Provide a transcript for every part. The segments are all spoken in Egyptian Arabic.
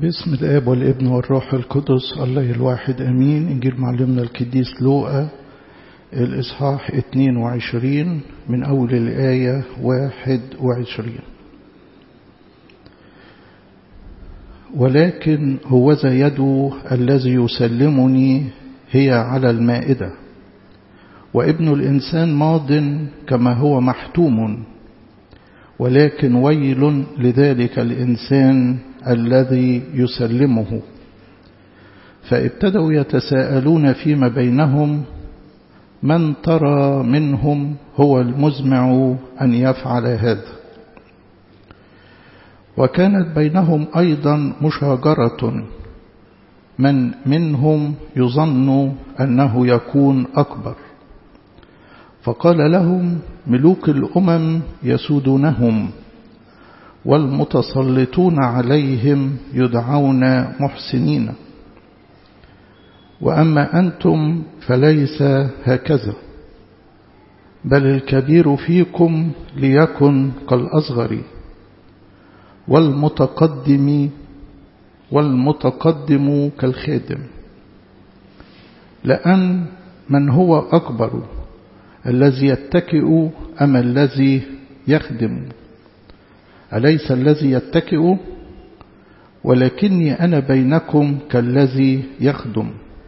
باسم الآب والابن والروح القدس الله الواحد أمين إنجيل معلمنا القديس لوقا الإصحاح 22 من أول الآية 21 ولكن هوذا يد الذي يسلمني هي على المائدة وابن الإنسان ماض كما هو محتوم ولكن ويل لذلك الإنسان الذي يسلمه فابتدوا يتساءلون فيما بينهم من ترى منهم هو المزمع أن يفعل هذا وكانت بينهم أيضا مشاجرة من منهم يظن أنه يكون أكبر فقال لهم ملوك الأمم يسودونهم والمتسلطون عليهم يدعون محسنين وأما أنتم فليس هكذا بل الكبير فيكم ليكن كالأصغر والمتقدم والمتقدم كالخادم لأن من هو أكبر الذي يتكئ أم الذي يخدم أليس الذي يتكئ ولكني أنا بينكم كالذي يخدم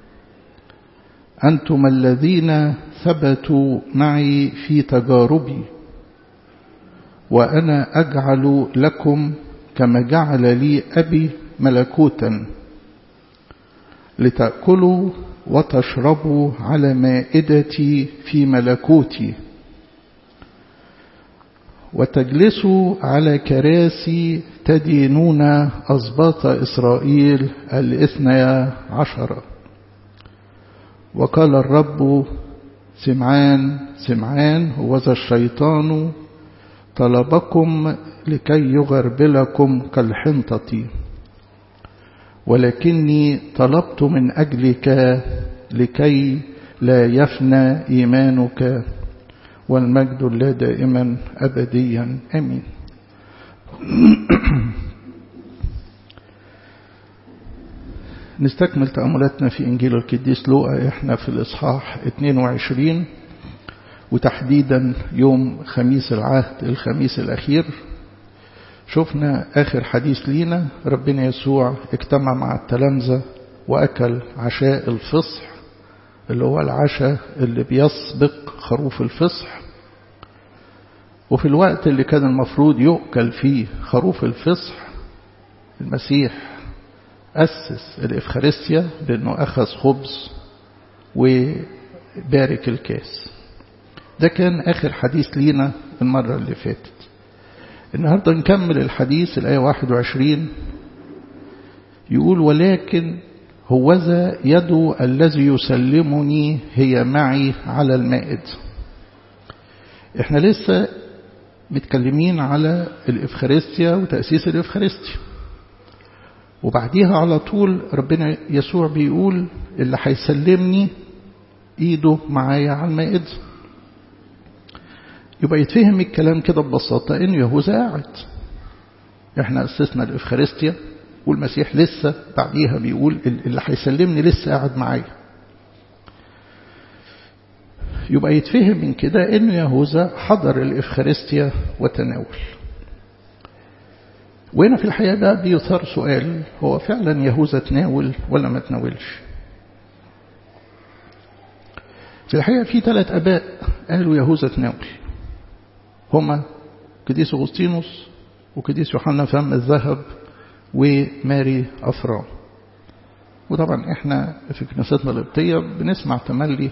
أنتم الذين ثبتوا معي في تجاربي وأنا أجعل لكم كما جعل لي أبي ملكوتا لتأكلوا وتشربوا على مائدتي في ملكوتي وتجلسوا على كراسي تدينون أسباط إسرائيل الاثنى عشر وقال الرب سمعان سمعان وذا الشيطان طلبكم لكي يغربلكم كالحنطة ولكني طلبت من أجلك لكي لا يفنى إيمانك والمجد لا دائما أبديا أمين نستكمل تأملاتنا في إنجيل القديس لوقا إحنا في الإصحاح 22 وتحديدا يوم خميس العهد الخميس الأخير شفنا آخر حديث لينا ربنا يسوع اجتمع مع التلامذة وأكل عشاء الفصح اللي هو العشاء اللي بيسبق خروف الفصح وفي الوقت اللي كان المفروض يؤكل فيه خروف الفصح المسيح أسس الإفخارستيا بأنه أخذ خبز وبارك الكاس ده كان آخر حديث لينا المرة اللي فاتت النهاردة نكمل الحديث الآية 21 يقول ولكن هوذا يد الذي يسلمني هي معي على المائد احنا لسه متكلمين على الإفخارستيا وتأسيس الإفخارستيا وبعديها على طول ربنا يسوع بيقول اللي هيسلمني ايده معايا على المائد يبقى يتفهم الكلام كده ببساطة انه يهوذا قاعد احنا اسسنا الإفخارستيا والمسيح لسه بعديها بيقول اللي هيسلمني لسه قاعد معايا يبقى يتفهم من كده انه يهوذا حضر الإفخارستيا وتناول وهنا في الحقيقة ده بيثار سؤال هو فعلا يهوذا تناول ولا ما تناولش في الحقيقة في ثلاث أباء قالوا يهوذا تناول هما قديس أغسطينوس وقديس يوحنا فم الذهب وماري أفرام وطبعا احنا في كنيستنا القبطية بنسمع تملي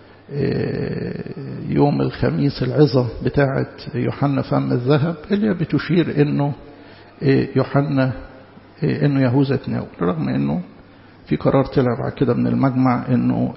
يوم الخميس العظة بتاعة يوحنا فم الذهب اللي بتشير انه يوحنا انه يهوذا تناول رغم انه في قرار طلع بعد كده من المجمع انه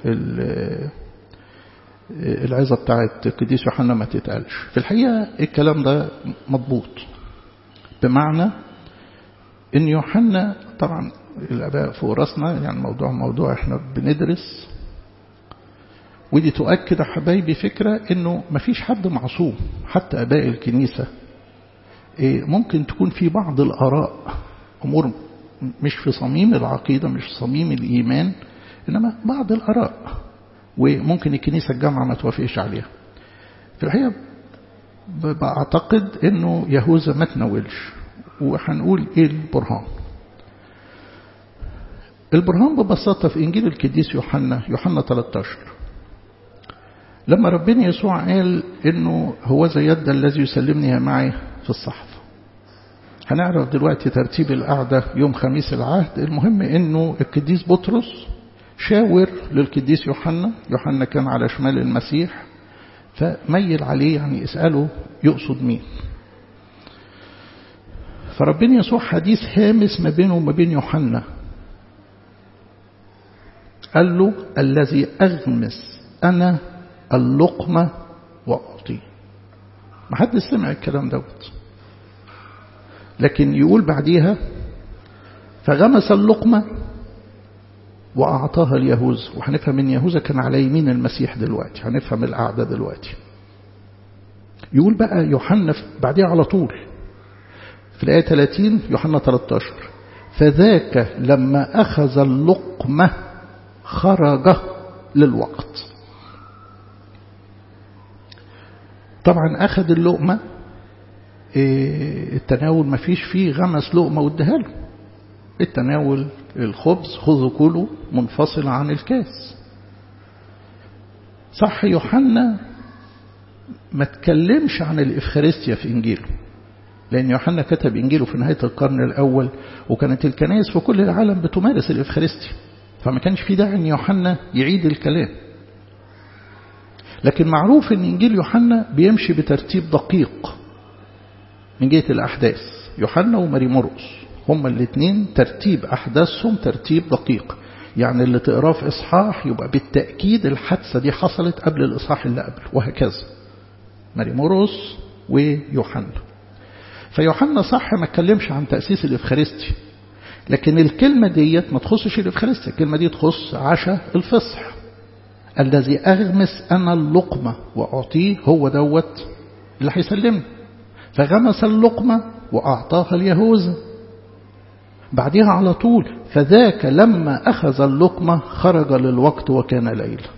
العظة بتاعت القديس يوحنا ما تتقالش في الحقيقة الكلام ده مضبوط بمعنى ان يوحنا طبعا الاباء فوق راسنا يعني موضوع موضوع احنا بندرس ودي تؤكد يا حبايبي فكرة انه مفيش حد معصوم حتى اباء الكنيسة ممكن تكون في بعض الاراء امور مش في صميم العقيدة مش في صميم الإيمان إنما بعض الآراء وممكن الكنيسة الجامعة ما توافقش عليها في الحقيقة بعتقد إنه يهوذا ما تناولش وهنقول إيه البرهان البرهان ببساطة في إنجيل القديس يوحنا يوحنا 13 لما ربنا يسوع قال إنه هو زي يد الذي يسلمني معي في الصحف هنعرف دلوقتي ترتيب القعدة يوم خميس العهد المهم إنه القديس بطرس شاور للقديس يوحنا يوحنا كان على شمال المسيح فميل عليه يعني اسأله يقصد مين فربنا يسوع حديث هامس ما بينه وما بين يوحنا قال له الذي أغمس أنا اللقمة وأعطيه ما حد سمع الكلام دوت لكن يقول بعديها فغمس اللقمة وأعطاها ليهوذا وهنفهم إن يهوذا كان على يمين المسيح دلوقتي هنفهم القعدة دلوقتي يقول بقى يوحنا بعديها على طول في الآية 30 يوحنا 13 فذاك لما أخذ اللقمة خرج للوقت طبعا أخذ اللقمة التناول ما فيش فيه غمس لقمة واداها له التناول الخبز خذوا كله منفصل عن الكاس صح يوحنا ما تكلمش عن الإفخارستيا في إنجيله لأن يوحنا كتب إنجيله في نهاية القرن الأول وكانت الكنائس في كل العالم بتمارس الإفخارستيا فما كانش في داعي أن يوحنا يعيد الكلام لكن معروف أن إنجيل يوحنا بيمشي بترتيب دقيق من جهة الأحداث يوحنا وماري مرقس هما الاثنين ترتيب أحداثهم ترتيب دقيق يعني اللي تقراه في إصحاح يبقى بالتأكيد الحادثة دي حصلت قبل الإصحاح اللي قبله وهكذا ماري مرقس ويوحنا فيوحنا صح ما اتكلمش عن تأسيس الإفخارستي لكن الكلمة ديت ما تخصش الإفخارستي الكلمة دي تخص عشاء الفصح الذي أغمس أنا اللقمة وأعطيه هو دوت اللي هيسلمني فغمس اللقمة وأعطاها اليهوذا بعدها على طول فذاك لما أخذ اللقمة خرج للوقت وكان ليلا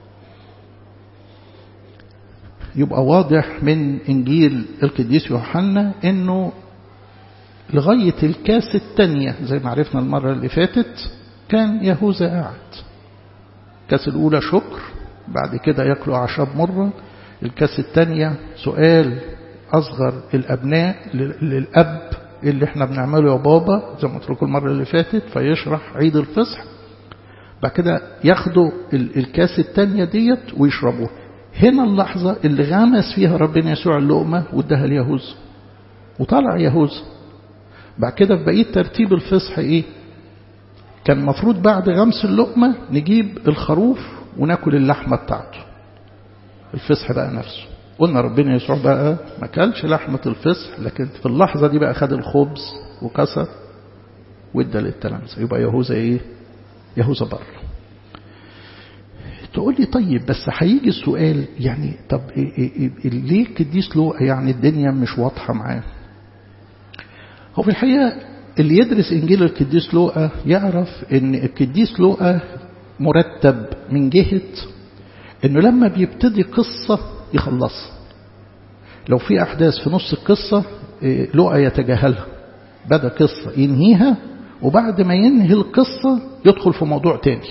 يبقى واضح من إنجيل القديس يوحنا أنه لغاية الكاس الثانية زي ما عرفنا المرة اللي فاتت كان يهوذا قاعد الكاس الأولى شكر بعد كده ياكلوا أعشاب مرة الكاس الثانية سؤال أصغر الأبناء للأب اللي احنا بنعمله يا بابا زي ما قلت لكم المرة اللي فاتت فيشرح عيد الفصح بعد كده ياخدوا الكاس الثانية ديت ويشربوها هنا اللحظة اللي غمس فيها ربنا يسوع اللقمة واداها ليهوذا وطلع يهوذا بعد كده في بقية ترتيب الفصح ايه كان المفروض بعد غمس اللقمة نجيب الخروف وناكل اللحمة بتاعته الفصح بقى نفسه قلنا ربنا يسوع بقى ما كلش لحمة الفصح لكن في اللحظة دي بقى خد الخبز وكسر وادى للتلامذة يبقى يهوذا ايه يهوذا بره تقول لي طيب بس هيجي السؤال يعني طب إيه إيه إيه ليه القديس لوقا يعني الدنيا مش واضحة معاه هو في الحقيقة اللي يدرس إنجيل القديس لوقا يعرف إن القديس لوقا مرتب من جهة إنه لما بيبتدي قصة يخلصها لو في أحداث في نص القصة لوقا يتجاهلها بدأ قصة ينهيها وبعد ما ينهي القصة يدخل في موضوع تاني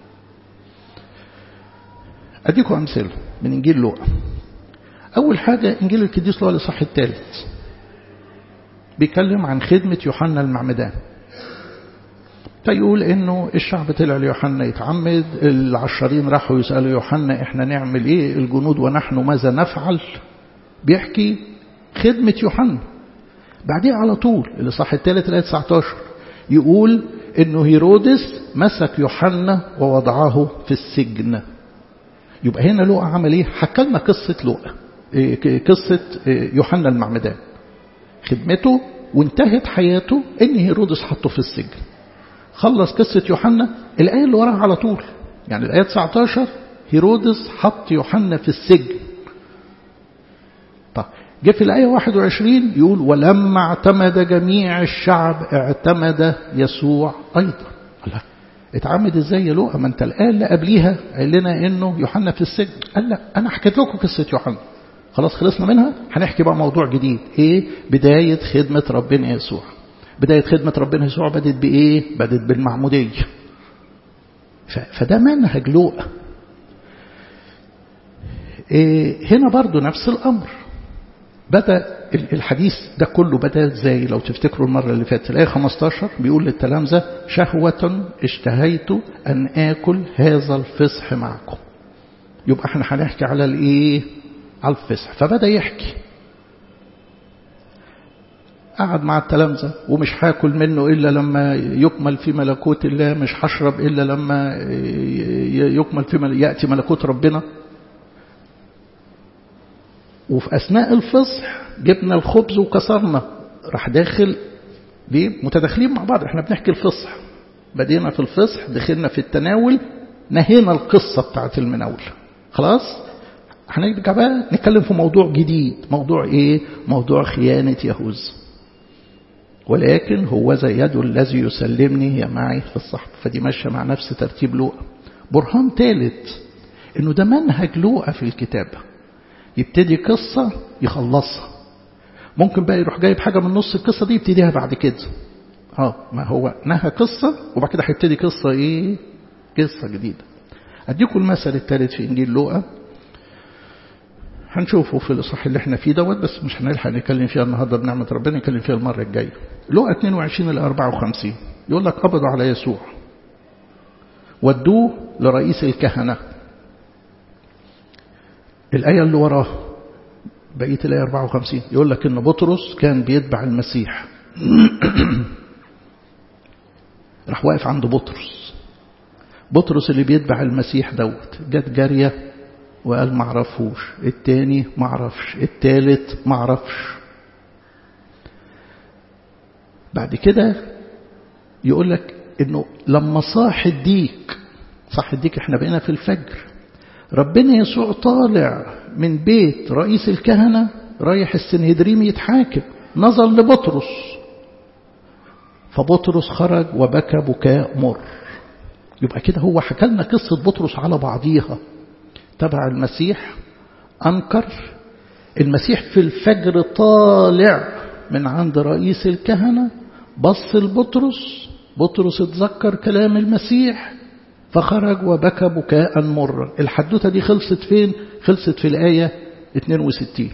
أديكم أمثلة من إنجيل لوقا أول حاجة إنجيل القديس لوقا الإصحاح الثالث بيتكلم عن خدمة يوحنا المعمدان فيقول إنه الشعب طلع ليوحنا يتعمد العشرين راحوا يسألوا يوحنا إحنا نعمل إيه الجنود ونحن ماذا نفعل بيحكي خدمة يوحنا بعدين على طول الإصحاح الثالث الآية 19 يقول إنه هيرودس مسك يوحنا ووضعه في السجن يبقى هنا لوقا عمل ايه حكى لنا قصة لوقا إيه قصة إيه يوحنا المعمدان خدمته وانتهت حياته ان هيرودس حطه في السجن خلص قصة يوحنا الآية اللي وراها على طول يعني الآية 19 هيرودس حط يوحنا في السجن طب جه في الآية 21 يقول ولما اعتمد جميع الشعب اعتمد يسوع أيضا الله اتعمد ازاي يا لوقا ما انت الآية اللي قبليها قال لنا انه يوحنا في السجن قال لا انا حكيت لكم قصة يوحنا خلاص خلصنا منها هنحكي بقى موضوع جديد ايه بداية خدمة ربنا يسوع بداية خدمة ربنا يسوع بدت بإيه بدت بالمعمودية فده منهج لوقا إيه هنا برضو نفس الأمر بدأ الحديث ده كله بدأ ازاي لو تفتكروا المرة اللي فاتت الآية 15 بيقول للتلامذة شهوة اشتهيت أن آكل هذا الفصح معكم يبقى احنا هنحكي على الايه على الفصح فبدأ يحكي قعد مع التلامذة ومش هاكل منه إلا لما يكمل في ملكوت الله مش هشرب إلا لما يكمل في مل... يأتي ملكوت ربنا وفي أثناء الفصح جبنا الخبز وكسرنا راح داخل ليه متداخلين مع بعض احنا بنحكي الفصح بدينا في الفصح دخلنا في التناول نهينا القصة بتاعت المناول خلاص هنرجع بقى نتكلم في موضوع جديد موضوع ايه موضوع خيانة يهوذا ولكن هو زي يد الذي يسلمني هي معي في الصحف فدي ماشية مع نفس ترتيب لوقا برهان ثالث انه ده منهج لوقا في الكتابة يبتدي قصة يخلصها ممكن بقى يروح جايب حاجة من نص القصة دي يبتديها بعد كده اه ما هو نهى قصة وبعد كده هيبتدي قصة ايه قصة جديدة اديكم المثل الثالث في انجيل لوقا هنشوفه في الإصحاح اللي احنا فيه دوت بس مش هنلحق نتكلم فيها النهارده بنعمة ربنا نتكلم فيها المرة الجاية. لقى 22 ل 54 يقول لك قبضوا على يسوع ودوه لرئيس الكهنة. الآية اللي وراه بقية الآية 54 يقول لك إن بطرس كان بيتبع المسيح. راح واقف عند بطرس. بطرس اللي بيتبع المسيح دوت جت جارية وقال معرفوش التاني معرفش التالت معرفش بعد كده يقول لك انه لما صاح الديك صاح الديك احنا بقينا في الفجر ربنا يسوع طالع من بيت رئيس الكهنة رايح السنهدريم يتحاكم نظر لبطرس فبطرس خرج وبكى بكاء مر يبقى كده هو حكى لنا قصة بطرس على بعضيها تبع المسيح أنكر المسيح في الفجر طالع من عند رئيس الكهنة بص لبطرس بطرس اتذكر كلام المسيح فخرج وبكى بكاء مرا الحدوتة دي خلصت فين خلصت في الآية 62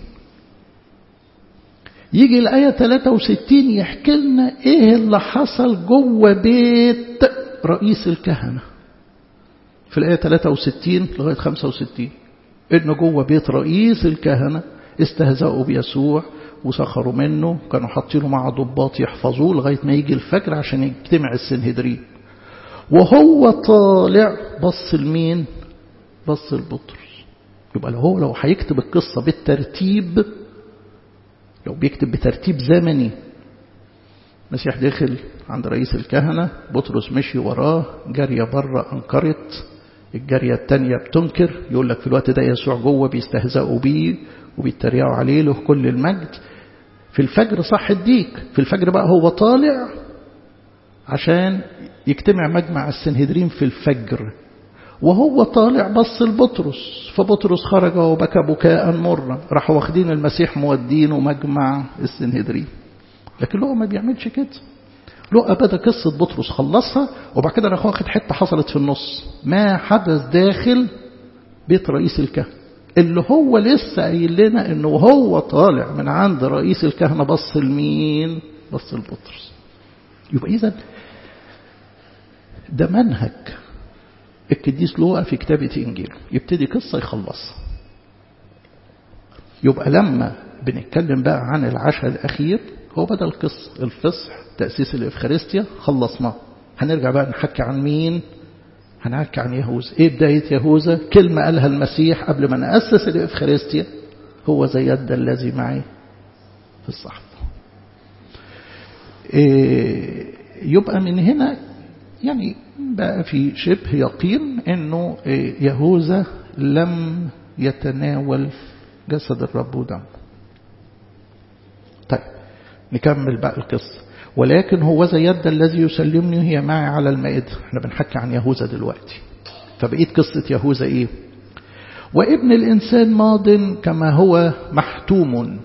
يجي الآية 63 يحكي لنا إيه اللي حصل جوه بيت رئيس الكهنة في الآية 63 لغاية 65 إن جوه بيت رئيس الكهنة استهزأوا بيسوع وسخروا منه كانوا حاطينه مع ضباط يحفظوه لغاية ما يجي الفجر عشان يجتمع السنهدرين وهو طالع بص لمين بص لبطرس يبقى لو هو لو هيكتب القصة بالترتيب لو بيكتب بترتيب زمني المسيح دخل عند رئيس الكهنة بطرس مشي وراه جارية بره أنكرت الجارية التانية بتنكر يقول لك في الوقت ده يسوع جوه بيستهزئوا بيه وبيتريقوا عليه له كل المجد في الفجر صح الديك في الفجر بقى هو طالع عشان يجتمع مجمع السنهدرين في الفجر وهو طالع بص لبطرس فبطرس خرج وبكى بكاء مرا راحوا واخدين المسيح مودينه مجمع السنهدرين لكن لقى ما بيعملش كده لقى بدا قصة بطرس خلصها وبعد كده راح واخد حتة حصلت في النص ما حدث داخل بيت رئيس الكهنة اللي هو لسه قايل لنا انه هو طالع من عند رئيس الكهنة بص لمين بص لبطرس يبقى اذا ده منهج القديس لوقا في كتابة إنجيله يبتدي قصة يخلصها يبقى لما بنتكلم بقى عن العشاء الأخير هو بدل القصة الفصح تأسيس الإفخارستيا خلصناه هنرجع بقى نحكي عن مين هنحكي عن يهوذا ايه بداية يهوذا كلمة قالها المسيح قبل ما نأسس الإفخارستيا هو زي يد الذي معي في الصحف إيه يبقى من هنا يعني بقى في شبه يقين انه يهوذا لم يتناول جسد الرب ودمه نكمل بقى القصة ولكن هو ذا يد الذي يسلمني هي معي على المائدة احنا بنحكي عن يهوذا دلوقتي فبقيت قصة يهوذا ايه وابن الإنسان ماض كما هو محتوم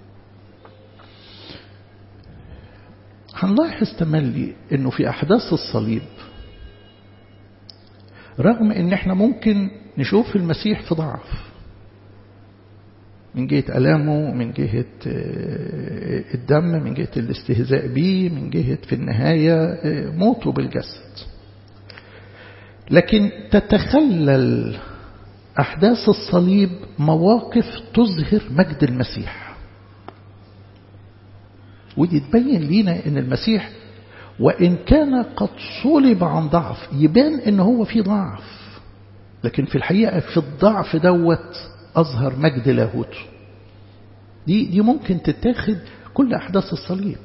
هنلاحظ تملي انه في احداث الصليب رغم ان احنا ممكن نشوف المسيح في ضعف من جهة ألامه من جهة الدم من جهة الاستهزاء به من جهة في النهاية موته بالجسد لكن تتخلل أحداث الصليب مواقف تظهر مجد المسيح ودي تبين لينا ان المسيح وإن كان قد صلب عن ضعف يبان ان هو في ضعف لكن في الحقيقة في الضعف دوت أظهر مجد لاهوته دي, دي ممكن تتاخد كل أحداث الصليب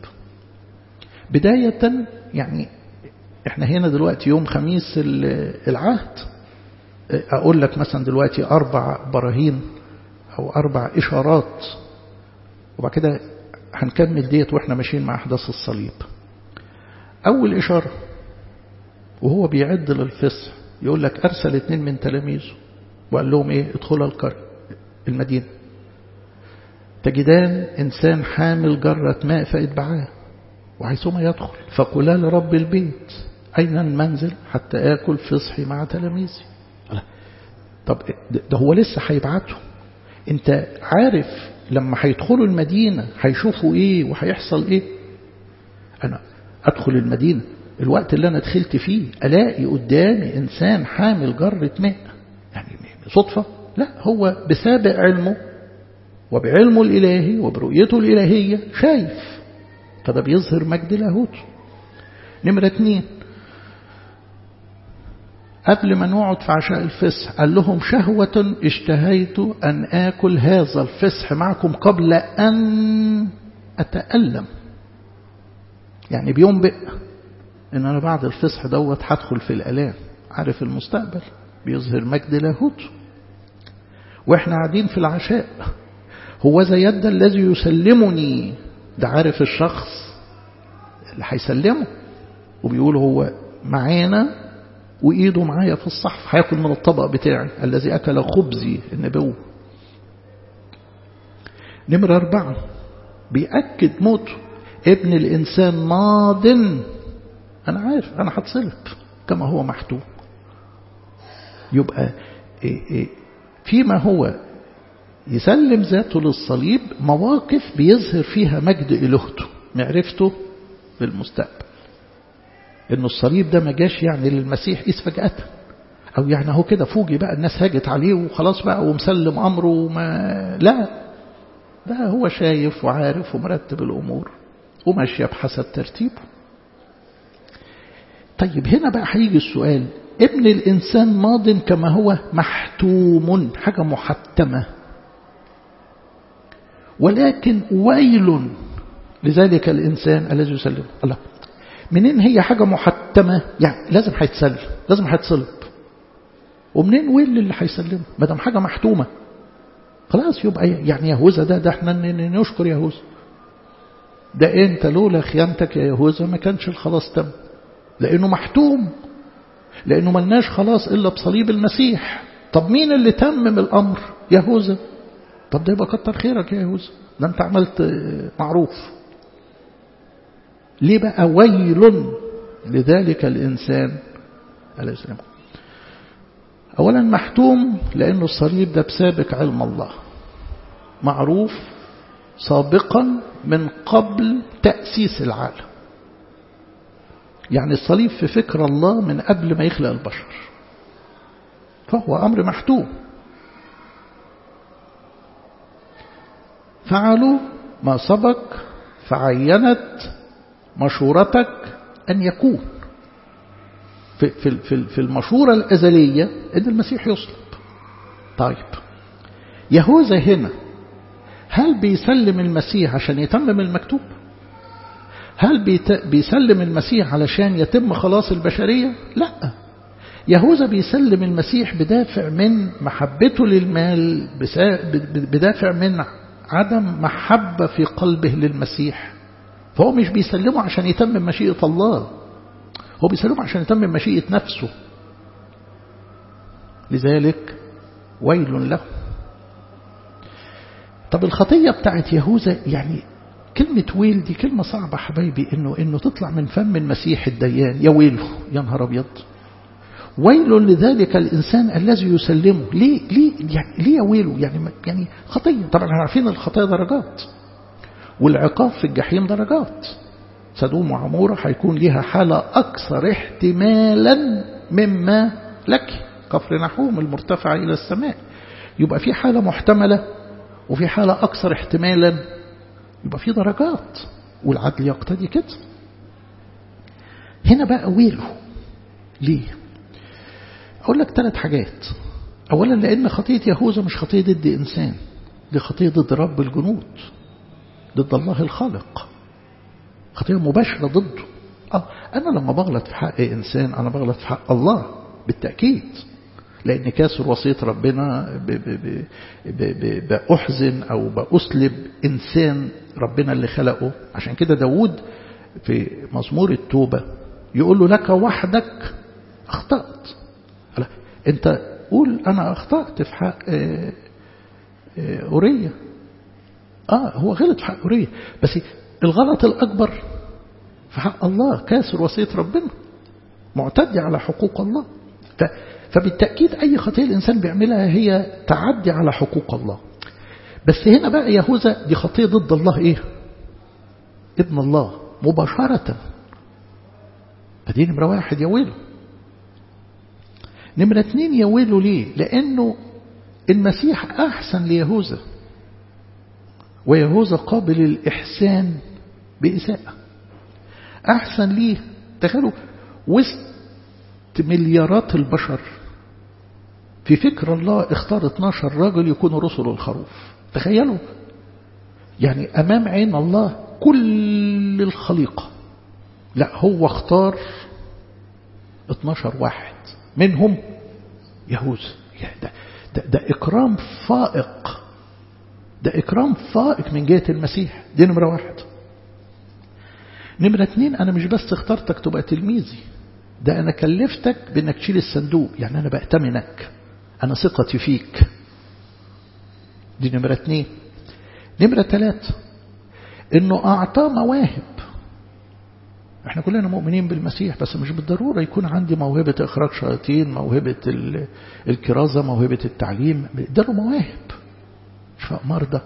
بداية يعني احنا هنا دلوقتي يوم خميس العهد أقول لك مثلا دلوقتي أربع براهين أو أربع إشارات وبعد كده هنكمل ديت وإحنا ماشيين مع أحداث الصليب أول إشارة وهو بيعد للفصح يقول لك أرسل اتنين من تلاميذه وقال لهم إيه ادخلوا القرية المدينة تجدان إنسان حامل جرة ماء فاتبعاه وحيثما يدخل فقلا لرب البيت أين المنزل حتى آكل فصحي مع تلاميذي طب ده هو لسه هيبعته انت عارف لما هيدخلوا المدينة هيشوفوا ايه وهيحصل ايه انا ادخل المدينة الوقت اللي انا دخلت فيه الاقي قدامي انسان حامل جرة ماء يعني صدفة لا هو بسابق علمه وبعلمه الالهي وبرؤيته الالهية شايف فده بيظهر مجد لاهوته نمرة اتنين قبل ما نقعد في عشاء الفسح قال لهم شهوة اشتهيت أن آكل هذا الفسح معكم قبل أن أتألم يعني بينبئ إن أنا بعد الفسح دوت هدخل في الألام عارف المستقبل بيظهر مجد لاهوت وإحنا قاعدين في العشاء هو ذا يد الذي يسلمني ده عارف الشخص اللي هيسلمه وبيقول هو معانا وإيده معايا في الصحف هياكل من الطبق بتاعي الذي أكل خبزي النبوة نمرة أربعة بيأكد موته ابن الإنسان ماض أنا عارف أنا هتصلب كما هو محتوم يبقى فيما هو يسلم ذاته للصليب مواقف بيظهر فيها مجد إلهته معرفته بالمستقبل إنه الصليب ده ما جاش يعني للمسيح إذ فجأة أو يعني هو كده فوجي بقى الناس هاجت عليه وخلاص بقى ومسلم أمره وما لا ده هو شايف وعارف ومرتب الأمور وماشية بحسب ترتيبه طيب هنا بقى هيجي السؤال ابن الإنسان ماض كما هو محتوم حاجة محتمة ولكن ويل لذلك الإنسان الذي يسلم الله منين هي حاجة محتمة يعني لازم هيتسلم لازم هيتصلب ومنين ويل اللي هيسلمه ما دام حاجة محتومة خلاص يبقى يعني يهوذا ده ده احنا نشكر يهوذا ده انت لولا خيانتك يا يهوذا ما كانش الخلاص تم لانه محتوم لانه ملناش خلاص الا بصليب المسيح طب مين اللي تمم الامر يهوذا طب ده يبقى كتر خيرك يا يهوذا ده انت عملت معروف ليه بقى ويل لذلك الإنسان عليه السلام أولا محتوم لأنه الصليب ده بسابق علم الله معروف سابقا من قبل تأسيس العالم يعني الصليب في فكر الله من قبل ما يخلق البشر فهو أمر محتوم فعلوا ما سبق فعينت مشورتك أن يكون في, في, في, في المشورة الأزلية أن المسيح يصلب طيب يهوذا هنا هل بيسلم المسيح عشان يتمم المكتوب هل بيسلم المسيح علشان يتم خلاص البشرية لا يهوذا بيسلم المسيح بدافع من محبته للمال بدافع من عدم محبة في قلبه للمسيح فهو مش بيسلمه عشان يتمم مشيئة الله هو بيسلمه عشان يتمم مشيئة نفسه لذلك ويل له طب الخطية بتاعت يهوذا يعني كلمة ويل دي كلمة صعبة حبايبي إنه إنه تطلع من فم المسيح الديان يا ويله يا نهار أبيض ويل لذلك الإنسان الذي يسلمه ليه ليه يعني ليه يا ويله يعني يعني خطية طبعا احنا عارفين الخطايا درجات والعقاب في الجحيم درجات سدوم وعمورة هيكون ليها حالة أكثر احتمالا مما لك كفر نحوم المرتفع إلى السماء يبقى في حالة محتملة وفي حالة أكثر احتمالا يبقى في درجات والعدل يقتضي كده هنا بقى ويله ليه أقول لك ثلاث حاجات أولا لأن خطية يهوذا مش خطية ضد إنسان دي خطية ضد رب الجنود ضد الله الخالق خطية مباشرة ضده آه أنا لما بغلط في حق إنسان أنا بغلط في حق الله بالتأكيد لأن كاسر وصية ربنا ب ب ب بأحزن أو بأسلب إنسان ربنا اللي خلقه عشان كده داود في مزمور التوبة يقول له لك وحدك أخطأت أنت قول أنا أخطأت في حق أورية آه هو غلط في حق أورية بس الغلط الأكبر في حق الله كاسر وصية ربنا معتدي على حقوق الله فبالتأكيد أي خطية الإنسان بيعملها هي تعدي على حقوق الله بس هنا بقى يهوذا دي خطية ضد الله إيه ابن الله مباشرة فدي نمرة واحد يا ويله نمرة اتنين يا ويله ليه لأنه المسيح أحسن ليهوذا ويهوذا قابل الإحسان بإساءة أحسن ليه تخيلوا وسط مليارات البشر في فكر الله اختار 12 راجل يكونوا رسل الخروف تخيلوا يعني أمام عين الله كل الخليقة لا هو اختار 12 واحد منهم يهوذا ده, ده, ده إكرام فائق ده إكرام فائق من جهة المسيح دي نمرة واحد نمرة اتنين أنا مش بس اخترتك تبقى تلميذي ده أنا كلفتك بأنك تشيل الصندوق يعني أنا بأتمنك أنا ثقتي فيك دي نمرة اتنين نمرة تلاتة إنه أعطاه مواهب احنا كلنا مؤمنين بالمسيح بس مش بالضرورة يكون عندي موهبة إخراج شياطين موهبة الكرازة موهبة التعليم اداله مواهب شفاء مرضى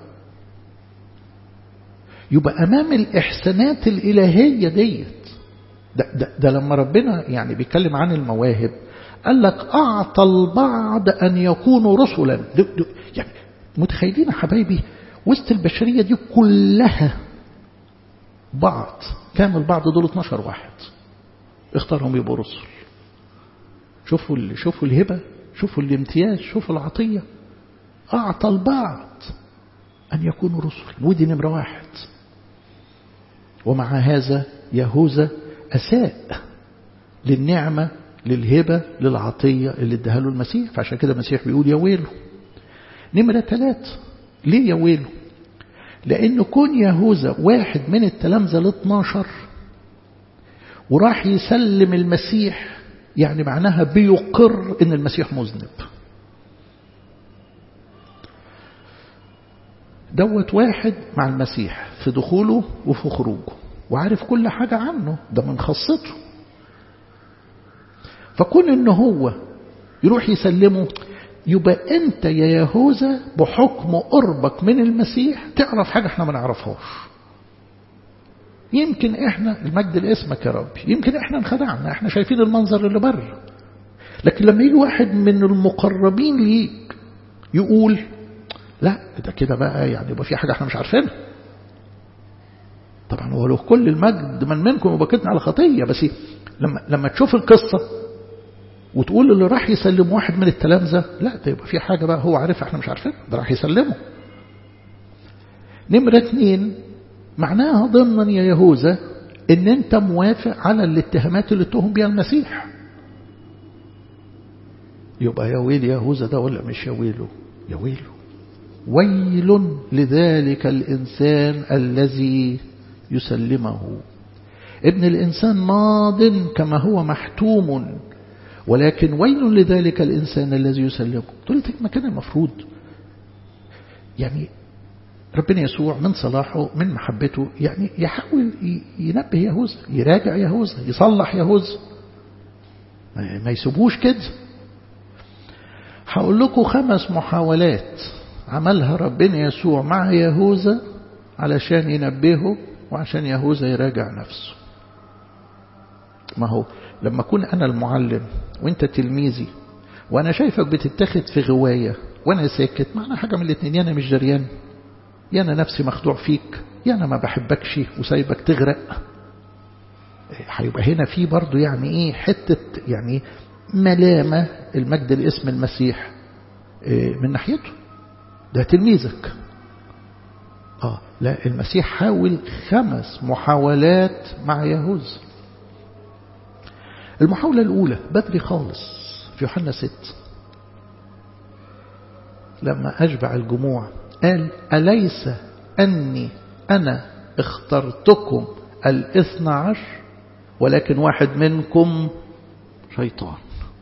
يبقى أمام الإحسانات الإلهية ديت ده, ده, ده لما ربنا يعني بيتكلم عن المواهب قال لك أعطى البعض أن يكونوا رسلا ده ده يعني متخيلين يا حبايبي وسط البشرية دي كلها بعض كانوا البعض دول 12 واحد اختارهم يبقوا رسل شوفوا ال... شوفوا الهبة شوفوا الامتياز شوفوا العطية أعطى البعض أن يكونوا رسل ودي نمرة واحد ومع هذا يهوذا أساء للنعمة للهبة للعطية اللي اداها له المسيح فعشان كده المسيح بيقول يا ويله نمرة ثلاثة ليه يا ويله لأن كون يهوذا واحد من التلامذة ال 12 وراح يسلم المسيح يعني معناها بيقر ان المسيح مذنب دوت واحد مع المسيح في دخوله وفي خروجه وعارف كل حاجة عنه ده من خاصته فكون ان هو يروح يسلمه يبقى انت يا يهوذا بحكم قربك من المسيح تعرف حاجة احنا ما نعرفهاش يمكن احنا المجد لاسمك يا رب يمكن احنا انخدعنا احنا شايفين المنظر اللي بره لكن لما يجي واحد من المقربين ليك يقول لا ده كده بقى يعني يبقى في حاجة احنا مش عارفينها طبعا هو له كل المجد من منكم وبكتنا على خطية بس لما لما تشوف القصة وتقول اللي راح يسلم واحد من التلامذة لا ده يبقى في حاجة بقى هو عارفها احنا مش عارفينها ده راح يسلمه نمرة اتنين معناها ضمنا يا يهوذا ان انت موافق على الاتهامات اللي اتهم بها المسيح يبقى يا ويل يهوذا ده ولا مش يا ويله يا ويله ويل لذلك الإنسان الذي يسلمه ابن الإنسان ماض كما هو محتوم ولكن ويل لذلك الإنسان الذي يسلمه تقول لي ما كان المفروض يعني ربنا يسوع من صلاحه من محبته يعني يحاول ينبه يهوذا يراجع يهوذا يصلح يهوذا ما يسيبوش كده هقول لكم خمس محاولات عملها ربنا يسوع مع يهوذا علشان ينبهه وعشان يهوذا يراجع نفسه ما هو لما أكون أنا المعلم وانت تلميذي وأنا شايفك بتتخذ في غواية وأنا ساكت معنى حاجة من الاثنين يا أنا مش جريان يا أنا نفسي مخدوع فيك يا أنا ما بحبكش وسايبك تغرق هيبقى هنا في برضو يعني إيه حتة يعني ملامة المجد الاسم المسيح من ناحيته ده تلميذك آه لا المسيح حاول خمس محاولات مع يهوذا المحاولة الأولى بدري خالص في يوحنا ست لما أشبع الجموع قال أليس أني أنا اخترتكم الاثنى عشر ولكن واحد منكم شيطان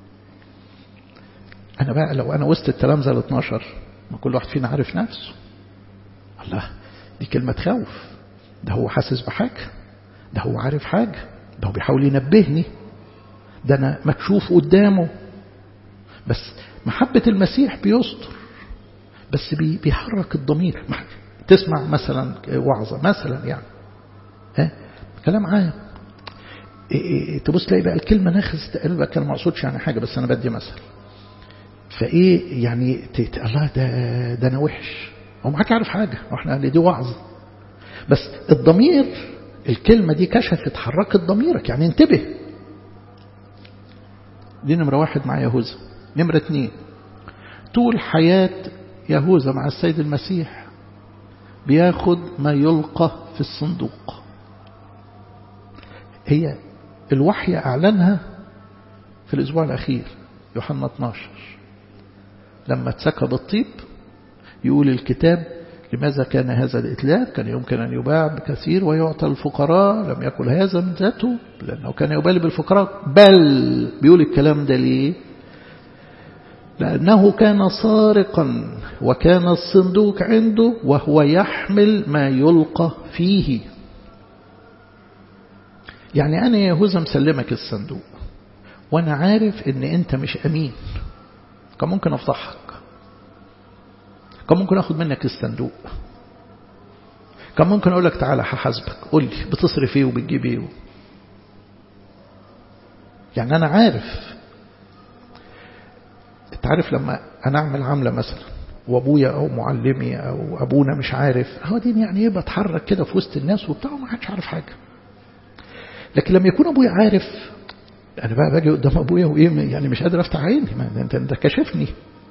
أنا بقى لو أنا وسط التلامذة ال 12 ما كل واحد فينا عارف نفسه الله دي كلمة تخوف ده هو حاسس بحاجة ده هو عارف حاجة ده هو بيحاول ينبهني ده أنا مكشوف قدامه بس محبة المسيح بيستر بس بيحرك الضمير تسمع مثلا وعظة مثلا يعني ها كلام عام تبص تلاقي بقى الكلمة ناخذ قلبك أنا ما أقصدش يعني حاجة بس أنا بدي مثل فإيه يعني تيت الله ده ده أنا وحش هو معاك عارف حاجة واحنا دي وعظ بس الضمير الكلمة دي كشفت حركت ضميرك يعني انتبه دي نمرة واحد مع يهوذا نمرة اتنين طول حياة يهوذا مع السيد المسيح بياخد ما يلقى في الصندوق هي الوحي أعلنها في الأسبوع الأخير يوحنا 12 لما اتسكب الطيب يقول الكتاب لماذا كان هذا الإتلاف كان يمكن أن يباع بكثير ويعطى الفقراء لم يكن هذا من ذاته لأنه كان يبالي بالفقراء بل بيقول الكلام ده ليه لأنه كان سارقا وكان الصندوق عنده وهو يحمل ما يلقى فيه يعني أنا يهوذا مسلمك الصندوق وأنا عارف إن أنت مش أمين كان ممكن أفضحك كان ممكن أخد منك الصندوق كان ممكن أقول لك تعالى هحاسبك قول لي بتصرف إيه وبتجيب إيه يعني أنا عارف أنت عارف لما أنا أعمل عملة مثلا وابويا او معلمي او ابونا مش عارف هو دي يعني ايه بتحرك كده في وسط الناس وبتاع ما حدش عارف حاجه لكن لما يكون ابويا عارف انا بقى باجي قدام ابويا وايه يعني مش قادر افتح عيني ما انت انت كشفني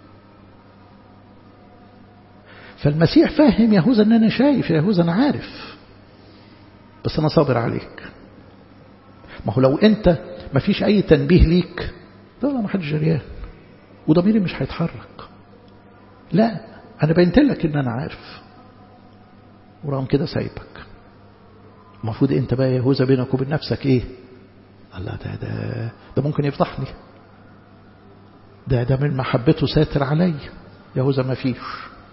فالمسيح فاهم يهوذا ان انا شايف يهوذا انا عارف بس انا صابر عليك ما هو لو انت ما فيش اي تنبيه ليك لا لا ما حدش جريان وضميري مش هيتحرك لا انا بينت لك ان انا عارف ورغم كده سايبك المفروض انت بقى يهوذا بينك وبين نفسك ايه الله ده ده ده ممكن يفضحني ده ده من محبته ساتر علي يهوذا ما فيش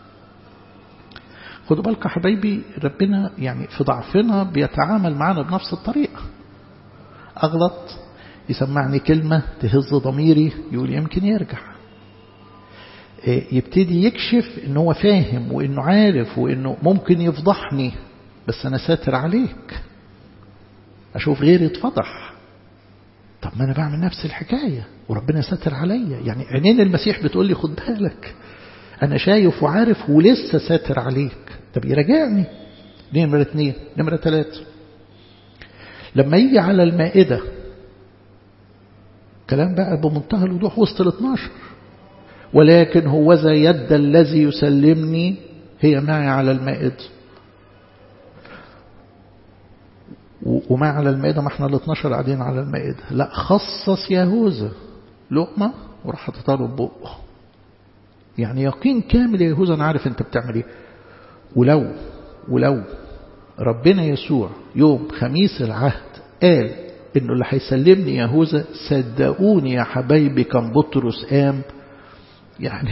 خدوا بالك يا حبايبي ربنا يعني في ضعفنا بيتعامل معنا بنفس الطريقة أغلط يسمعني كلمة تهز ضميري يقول يمكن يرجع يبتدي يكشف انه هو فاهم وانه عارف وانه ممكن يفضحني بس انا ساتر عليك اشوف غيري اتفضح طب ما انا بعمل نفس الحكاية وربنا ساتر عليا يعني عينين المسيح بتقول لي خد بالك انا شايف وعارف ولسه ساتر عليك طب يراجعني دي نمرة اثنين نمرة ثلاثة لما يجي على المائدة كلام بقى بمنتهى الوضوح وسط ال 12 ولكن هو ذا يد الذي يسلمني هي معي على المائدة وما على المائدة ما احنا ال 12 قاعدين على المائدة لا خصص يهوذا لقمة وراح حاططها له بقه يعني يقين كامل يا يهوذا انا عارف انت بتعمل ايه ولو ولو ربنا يسوع يوم خميس العهد قال انه اللي هيسلمني يهوذا صدقوني يا حبايبي كان بطرس قام يعني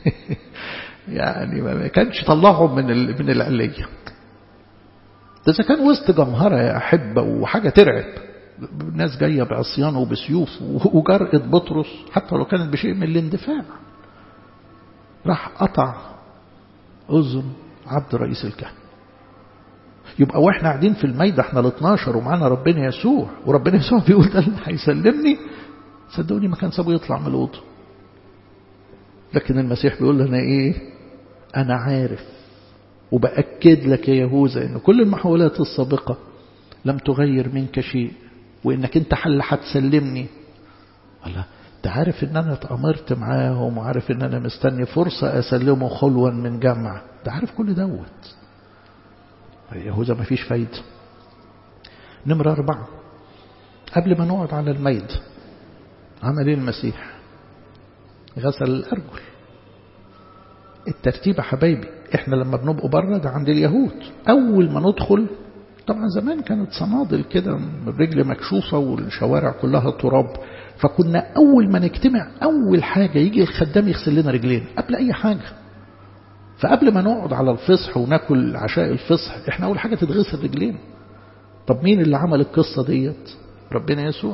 يعني ما كانش طلعهم من من العليه ده اذا كان وسط جمهره يا احبه وحاجه ترعب الناس جايه بعصيان وبسيوف وجرأة بطرس حتى لو كانت بشيء من الاندفاع راح قطع اذن عبد رئيس الكهنه يبقى واحنا قاعدين في الميدة احنا ال 12 ومعانا ربنا يسوع وربنا يسوع بيقول ده اللي هيسلمني صدقوني ما كان سابه يطلع من الأوضة لكن المسيح بيقول لنا ايه انا عارف وبأكد لك يا يهوذا ان كل المحاولات السابقة لم تغير منك شيء وانك انت حل هتسلمني الله انت عارف ان انا اتأمرت معاهم وعارف ان انا مستني فرصة اسلمه خلوا من جمع ده عارف كل دوت يهوذا ما فيش فايدة نمرة أربعة قبل ما نقعد على الميد عمل ايه المسيح غسل الأرجل الترتيب يا حبايبي احنا لما بنبقوا بره ده عند اليهود أول ما ندخل طبعا زمان كانت صنادل كده الرجل مكشوفة والشوارع كلها تراب فكنا أول ما نجتمع أول حاجة يجي الخدام يغسل لنا رجلين قبل أي حاجة فقبل ما نقعد على الفصح وناكل عشاء الفصح احنا أول حاجة تتغسل رجلين طب مين اللي عمل القصة ديت ربنا يسوع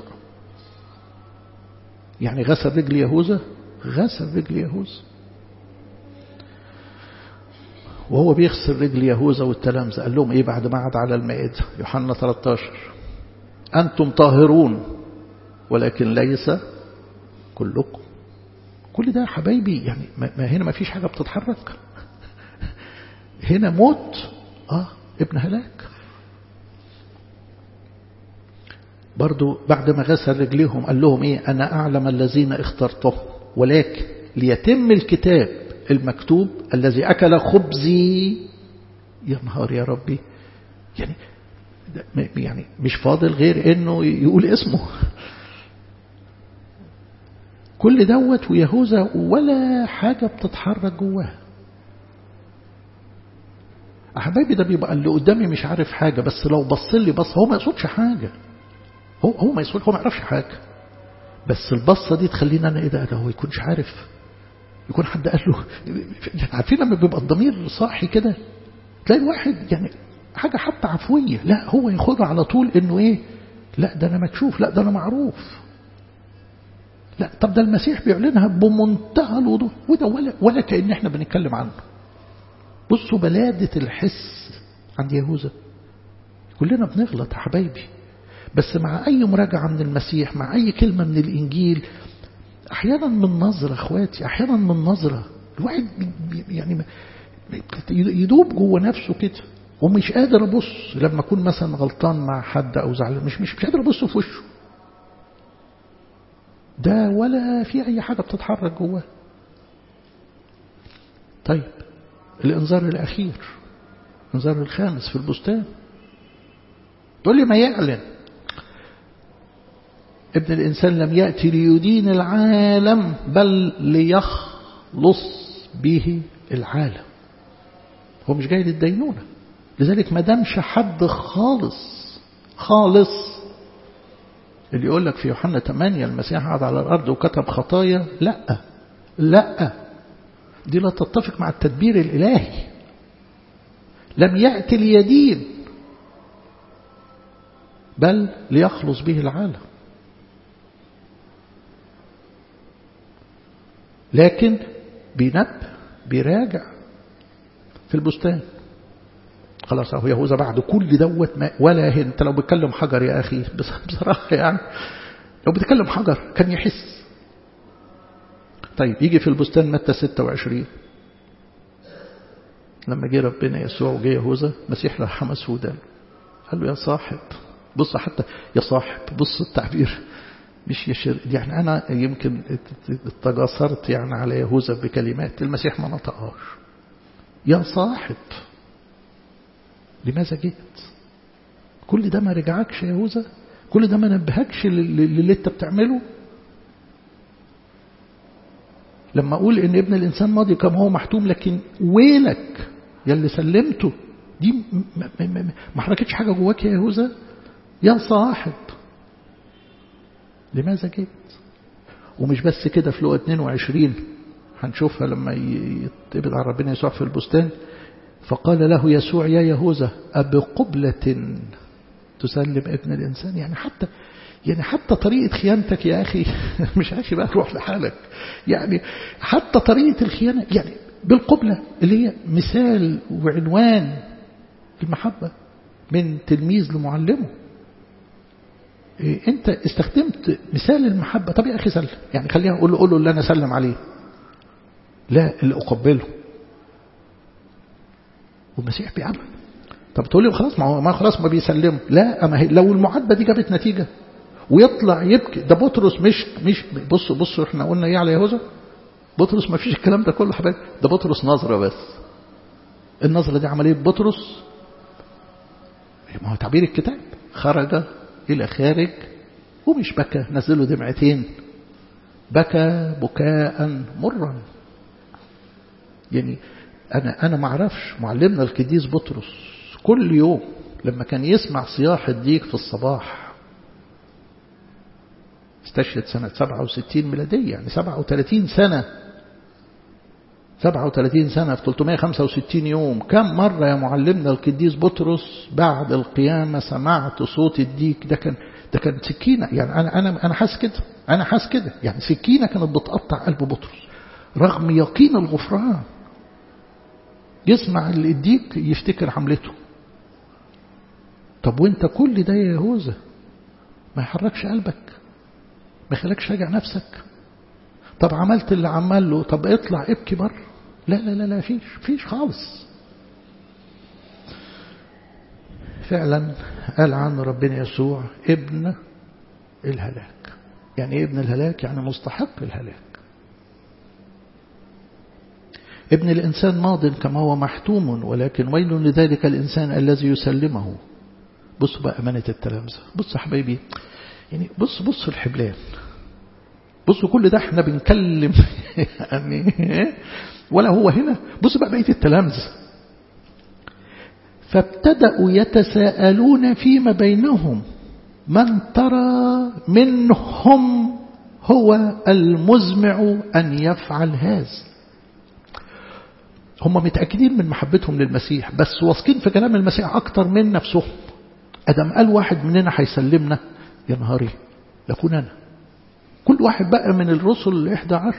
يعني غسل رجل يهوذا غسل رجل يهوذا وهو بيغسل رجل يهوذا والتلامذة قال لهم ايه بعد ما قعد على المائدة يوحنا 13 أنتم طاهرون ولكن ليس كلكم كل ده يا حبايبي يعني ما هنا ما فيش حاجة بتتحرك هنا موت اه ابن هلاك برضو بعد ما غسل رجليهم قال لهم ايه انا اعلم الذين اخترتهم ولكن ليتم الكتاب المكتوب الذي اكل خبزي يا نهار يا ربي يعني يعني مش فاضل غير انه يقول اسمه كل دوت ويهوذا ولا حاجة بتتحرك جواه أحبابي ده بيبقى اللي قدامي مش عارف حاجة بس لو بص لي بص هو ما يقصدش حاجة هو هو ما يقصد هو ما يعرفش حاجة بس البصة دي تخلينا أنا إيه ده ده هو يكونش عارف يكون حد قال له عارفين لما بيبقى الضمير صاحي كده تلاقي الواحد يعني حاجة حتى عفوية لا هو ياخدها على طول إنه إيه لا ده أنا مكشوف لا ده أنا معروف لا طب ده المسيح بيعلنها بمنتهى الوضوح وده ولا, ولا كأن احنا بنتكلم عنه بصوا بلادة الحس عند يهوذا كلنا بنغلط يا حبايبي بس مع أي مراجعة من المسيح مع أي كلمة من الإنجيل أحيانا من نظرة أخواتي أحيانا من نظرة الواحد يعني يدوب جوه نفسه كده ومش قادر أبص لما أكون مثلا غلطان مع حد أو زعلان مش مش, مش قادر أبص في وشه ده ولا في أي حاجة بتتحرك جواه طيب الإنذار الأخير الإنذار الخامس في البستان تقول لي ما يعلن ابن الإنسان لم يأتي ليدين العالم بل ليخلص به العالم هو مش جاي للدينونة لذلك ما دامش حد خالص خالص اللي يقول لك في يوحنا 8 المسيح قعد على الأرض وكتب خطايا لا لا دي لا تتفق مع التدبير الإلهي لم يأتي ليدين بل ليخلص به العالم لكن بينبه بيراجع في البستان خلاص اهو يهوذا بعد كل دوت ما ولا هن انت لو بتكلم حجر يا اخي بصراحه يعني لو بتكلم حجر كان يحس طيب يجي في البستان متى 26 لما جه ربنا يسوع وجه يهوذا مسيح راح حمس ودان قال له يا صاحب بص حتى يا صاحب بص التعبير مش يشر يعني أنا يمكن تجاسرت يعني على يهوذا بكلمات المسيح ما نطقهاش يا صاحب لماذا جئت كل ده ما رجعكش يا يهوذا كل ده ما نبهكش للي انت بتعمله لما أقول إن ابن الإنسان ماضي كما هو محتوم لكن ويلك يا اللي سلمته دي ما حركتش حاجة جواك يا يهوذا يا صاحب لماذا جئت ومش بس كده في لقى 22 هنشوفها لما يتقبض على ربنا يسوع في البستان فقال له يسوع يا يهوذا أبقبلة تسلم ابن الإنسان يعني حتى يعني حتى طريقة خيانتك يا أخي مش أخي بقى روح لحالك يعني حتى طريقة الخيانة يعني بالقبلة اللي هي مثال وعنوان المحبة من تلميذ لمعلمه إيه انت استخدمت مثال المحبة طب يا أخي سلم يعني خليها أقول له, قول له اللي أنا سلم عليه لا اللي أقبله والمسيح بيعمل طب تقول لي خلاص ما هو ما خلاص ما بيسلم لا أما هي لو المعاتبة دي جابت نتيجة ويطلع يبكي ده بطرس مش مش بصوا بصوا احنا قلنا ايه على يهوذا بطرس ما فيش الكلام ده كله حبايبي ده بطرس نظرة بس النظرة دي عملية بطرس ما هو تعبير الكتاب خرج إلى خارج ومش بكى نزله دمعتين بكى بكاء مرا يعني أنا أنا ما أعرفش معلمنا القديس بطرس كل يوم لما كان يسمع صياح الديك في الصباح استشهد سنة 67 ميلادية يعني 37 سنة 37 سنة في 365 يوم كم مرة يا معلمنا القديس بطرس بعد القيامة سمعت صوت الديك ده كان ده كان سكينة يعني أنا أنا أنا حاسس كده أنا حاسس كده يعني سكينة كانت بتقطع قلب بطرس رغم يقين الغفران يسمع الديك يفتكر حملته طب وانت كل ده يا يهوذا ما يحركش قلبك ما يخليكش راجع نفسك طب عملت اللي عمل له طب اطلع ابكي بره لا لا لا لا فيش فيش خالص فعلا قال عنه ربنا يسوع ابن الهلاك يعني ايه ابن الهلاك يعني مستحق الهلاك ابن الإنسان ماض كما هو محتوم ولكن ويل لذلك الإنسان الذي يسلمه بصوا بقى أمانة التلامذة بصوا حبايبي يعني بص بصوا الحبلان بصوا كل ده احنا بنكلم يعني ولا هو هنا بصوا بقى بقية التلامذة فابتدأوا يتساءلون فيما بينهم من ترى منهم هو المزمع أن يفعل هذا هم متأكدين من محبتهم للمسيح بس واثقين في كلام المسيح أكتر من نفسهم أدم قال واحد مننا هيسلمنا يا نهاري لكون أنا كل واحد بقى من الرسل الإحدى عشر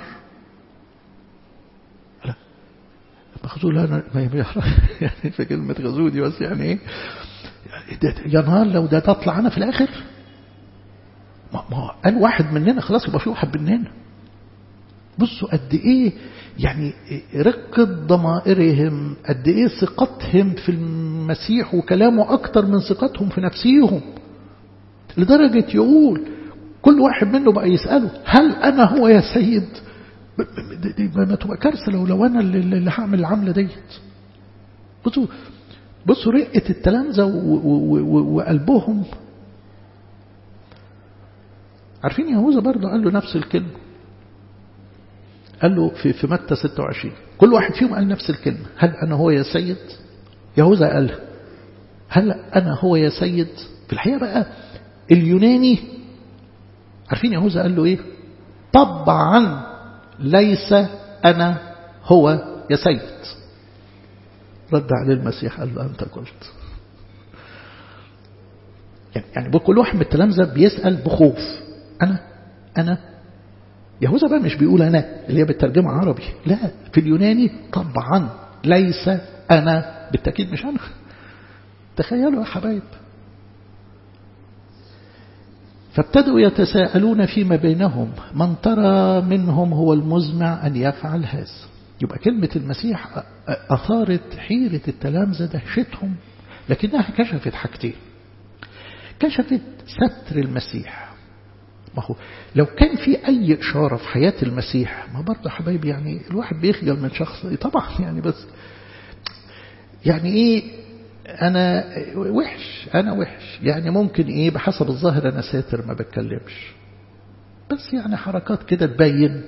لا مخزول أنا ما يعني في كلمة غزو دي بس يعني إيه يا نهار لو ده تطلع أنا في الآخر ما, ما قال واحد مننا خلاص يبقى في واحد مننا بصوا قد إيه يعني رقة ضمائرهم قد إيه ثقتهم في المسيح وكلامه أكتر من ثقتهم في نفسيهم لدرجة يقول كل واحد منه بقى يسأله هل أنا هو يا سيد دي ما تبقى كارثة لو لو أنا اللي هعمل العملة ديت بصوا بصوا رقة التلامذة وقلبهم عارفين يهوذا برضه قال له نفس الكلمة قال له في في متى 26 كل واحد فيهم قال نفس الكلمة هل أنا هو يا سيد يهوذا قال هل أنا هو يا سيد في الحقيقة بقى اليوناني عارفين يهوذا قال له إيه طبعا ليس أنا هو يا سيد رد عليه المسيح قال له أنت قلت يعني يعني كل واحد من التلامذة بيسأل بخوف أنا أنا يهوذا بقى مش بيقول أنا اللي هي بالترجمة عربي لا في اليوناني طبعا ليس أنا بالتأكيد مش أنا تخيلوا يا حبايب فابتدوا يتساءلون فيما بينهم من ترى منهم هو المزمع أن يفعل هذا يبقى كلمة المسيح أثارت حيرة التلامذة دهشتهم لكنها كشفت حاجتين كشفت ستر المسيح ما هو لو كان في أي إشارة في حياة المسيح ما برضه حبايبي يعني الواحد بيخجل من شخص طبعا يعني بس يعني إيه أنا وحش أنا وحش يعني ممكن إيه بحسب الظاهر أنا ساتر ما بتكلمش بس يعني حركات كده تبين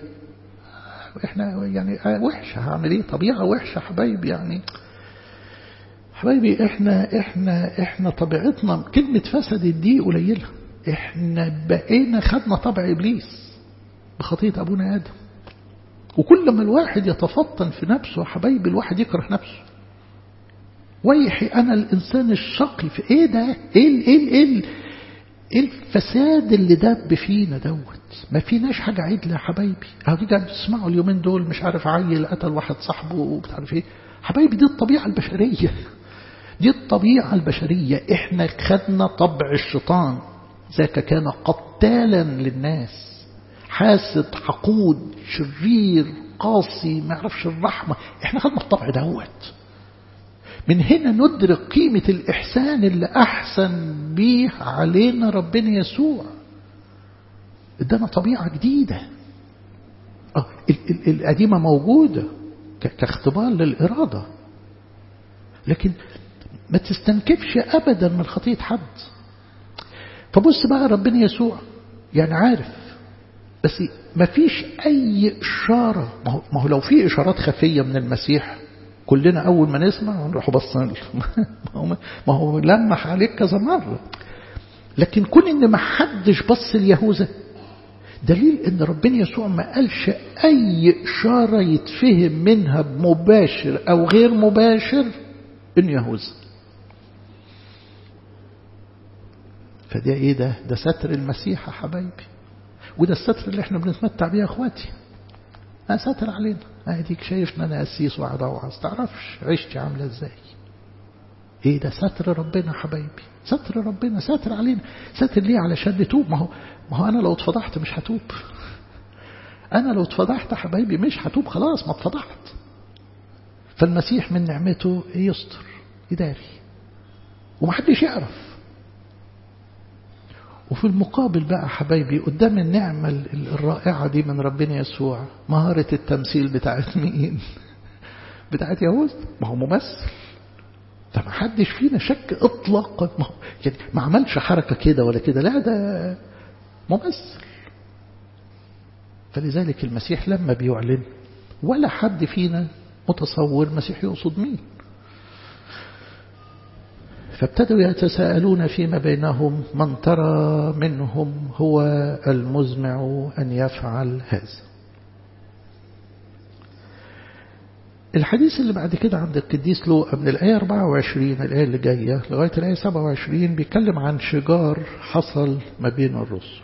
إحنا يعني وحش هعمل إيه طبيعة وحشة حبايب يعني حبايبي احنا احنا احنا طبيعتنا كلمة فسدت دي قليلة احنا بقينا خدنا طبع ابليس بخطية ابونا ادم وكل ما الواحد يتفطن في نفسه حبايبي الواحد يكره نفسه ويحي انا الانسان الشقي في ايه ده ايه ايه ايه ايه الفساد اللي دب فينا دوت ما فيناش حاجة عدلة يا حبايبي اهو دي قاعد تسمعوا اليومين دول مش عارف عيل قتل واحد صاحبه وبتعرف ايه حبايبي دي الطبيعة البشرية دي الطبيعة البشرية احنا خدنا طبع الشيطان ذاك كان قتالا للناس حاسد حقود شرير قاسي ما يعرفش الرحمة احنا خدنا الطبع دوت من هنا ندرك قيمة الإحسان اللي أحسن به علينا ربنا يسوع ادانا طبيعة جديدة اه القديمة موجودة كاختبار للإرادة لكن ما تستنكفش أبدا من خطية حد فبص بقى ربنا يسوع يعني عارف بس ما فيش أي إشارة ما هو لو في إشارات خفية من المسيح كلنا أول ما نسمع نروح بصين ما هو لمح عليك كذا مرة لكن كون إن ما حدش بص ليهوذا دليل إن ربنا يسوع ما قالش أي إشارة يتفهم منها بمباشر أو غير مباشر إن يهوذا فده إيه ده ده ستر المسيح يا حبايبي وده الستر اللي احنا بنتمتع بيه يا اخواتي اه ستر علينا اديك شايف ان انا قسيس وقاعد اوعظ تعرفش عيشتي عامله ازاي ايه ده ستر ربنا حبايبي ستر ربنا ستر علينا ستر ليه علشان نتوب ما هو ما هو انا لو اتفضحت مش هتوب انا لو اتفضحت حبايبي مش هتوب خلاص ما اتفضحت فالمسيح من نعمته يستر يداري ومحدش يعرف وفي المقابل بقى حبايبي قدام النعمة الرائعة دي من ربنا يسوع مهارة التمثيل بتاعت مين بتاعت يهوذا ما هو ممثل فما حدش فينا شك اطلاقا ما, يعني ما عملش حركة كده ولا كده لا ده ممثل فلذلك المسيح لما بيعلن ولا حد فينا متصور المسيح يقصد مين فابتدوا يتساءلون فيما بينهم من ترى منهم هو المزمع أن يفعل هذا الحديث اللي بعد كده عند القديس لوقا من الآية 24 الآية اللي جاية لغاية الآية 27 بيتكلم عن شجار حصل ما بين الرسل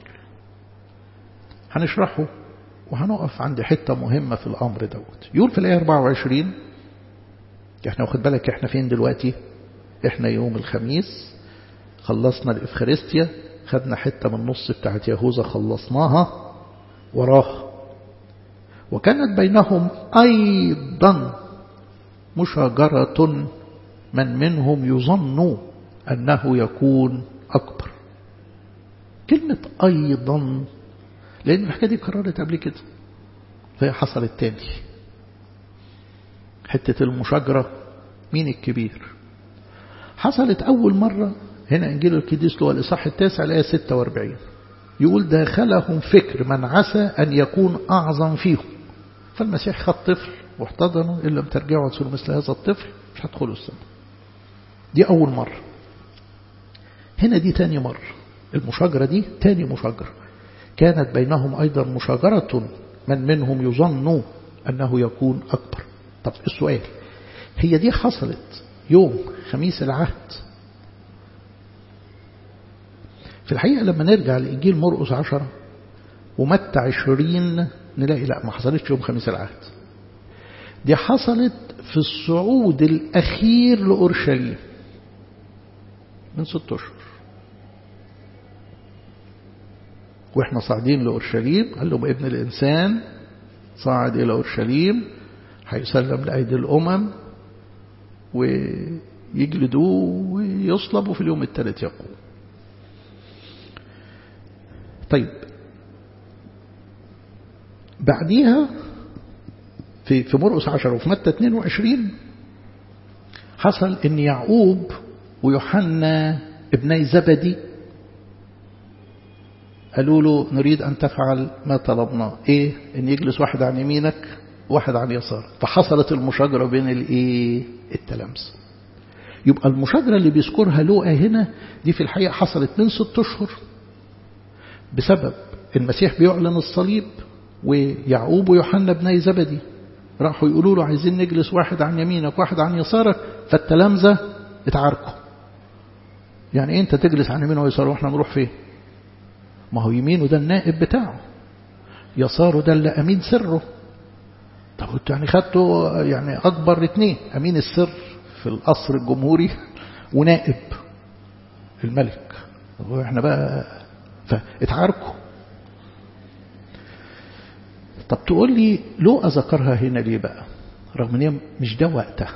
هنشرحه وهنقف عند حتة مهمة في الأمر دوت يقول في الآية 24 احنا واخد بالك احنا فين دلوقتي احنا يوم الخميس خلصنا الإفخارستيا خدنا حتة من النص بتاعت يهوذا خلصناها وراها وكانت بينهم أيضا مشاجرة من منهم يظن أنه يكون أكبر كلمة أيضا لأن الحكاية دي كررت قبل كده فهي حصلت تاني حتة المشاجرة مين الكبير حصلت أول مرة هنا إنجيل القديس له الإصحاح التاسع الآية 46 يقول داخلهم فكر من عسى أن يكون أعظم فيهم فالمسيح خد طفل واحتضنه إن لم ترجعوا تصيروا مثل هذا الطفل مش هتدخلوا السماء دي أول مرة هنا دي تاني مرة المشاجرة دي تاني مشاجرة كانت بينهم أيضا مشاجرة من منهم يظن أنه يكون أكبر طب السؤال هي دي حصلت يوم خميس العهد في الحقيقة لما نرجع لإنجيل مرقس عشرة ومتى عشرين نلاقي لا ما حصلتش يوم خميس العهد دي حصلت في الصعود الأخير لأورشليم من ست أشهر وإحنا صاعدين لأورشليم قال لهم ابن الإنسان صاعد إلى أورشليم هيسلم لأيدي الأمم ويجلدوه ويصلب وفي اليوم الثالث يقوم طيب بعديها في في مرقس 10 وفي متى 22 حصل ان يعقوب ويوحنا ابني زبدي قالوا له نريد أن تفعل ما طلبناه إيه أن يجلس واحد عن يمينك واحد عن يسار فحصلت المشاجرة بين الإيه التلامس يبقى المشاجرة اللي بيذكرها لوقا هنا دي في الحقيقة حصلت من ست أشهر بسبب المسيح بيعلن الصليب ويعقوب ويوحنا بني زبدي راحوا يقولوا له عايزين نجلس واحد عن يمينك واحد عن يسارك فالتلامذة اتعاركوا يعني ايه انت تجلس عن يمينه ويساره واحنا نروح فين ما هو يمينه ده النائب بتاعه يساره ده اللي امين سره طب انتوا يعني خدتوا يعني اكبر اتنين امين السر في القصر الجمهوري ونائب الملك احنا بقى فاتعاركوا طب تقول لي لو أذكرها هنا ليه بقى رغم ان هي مش ده وقتها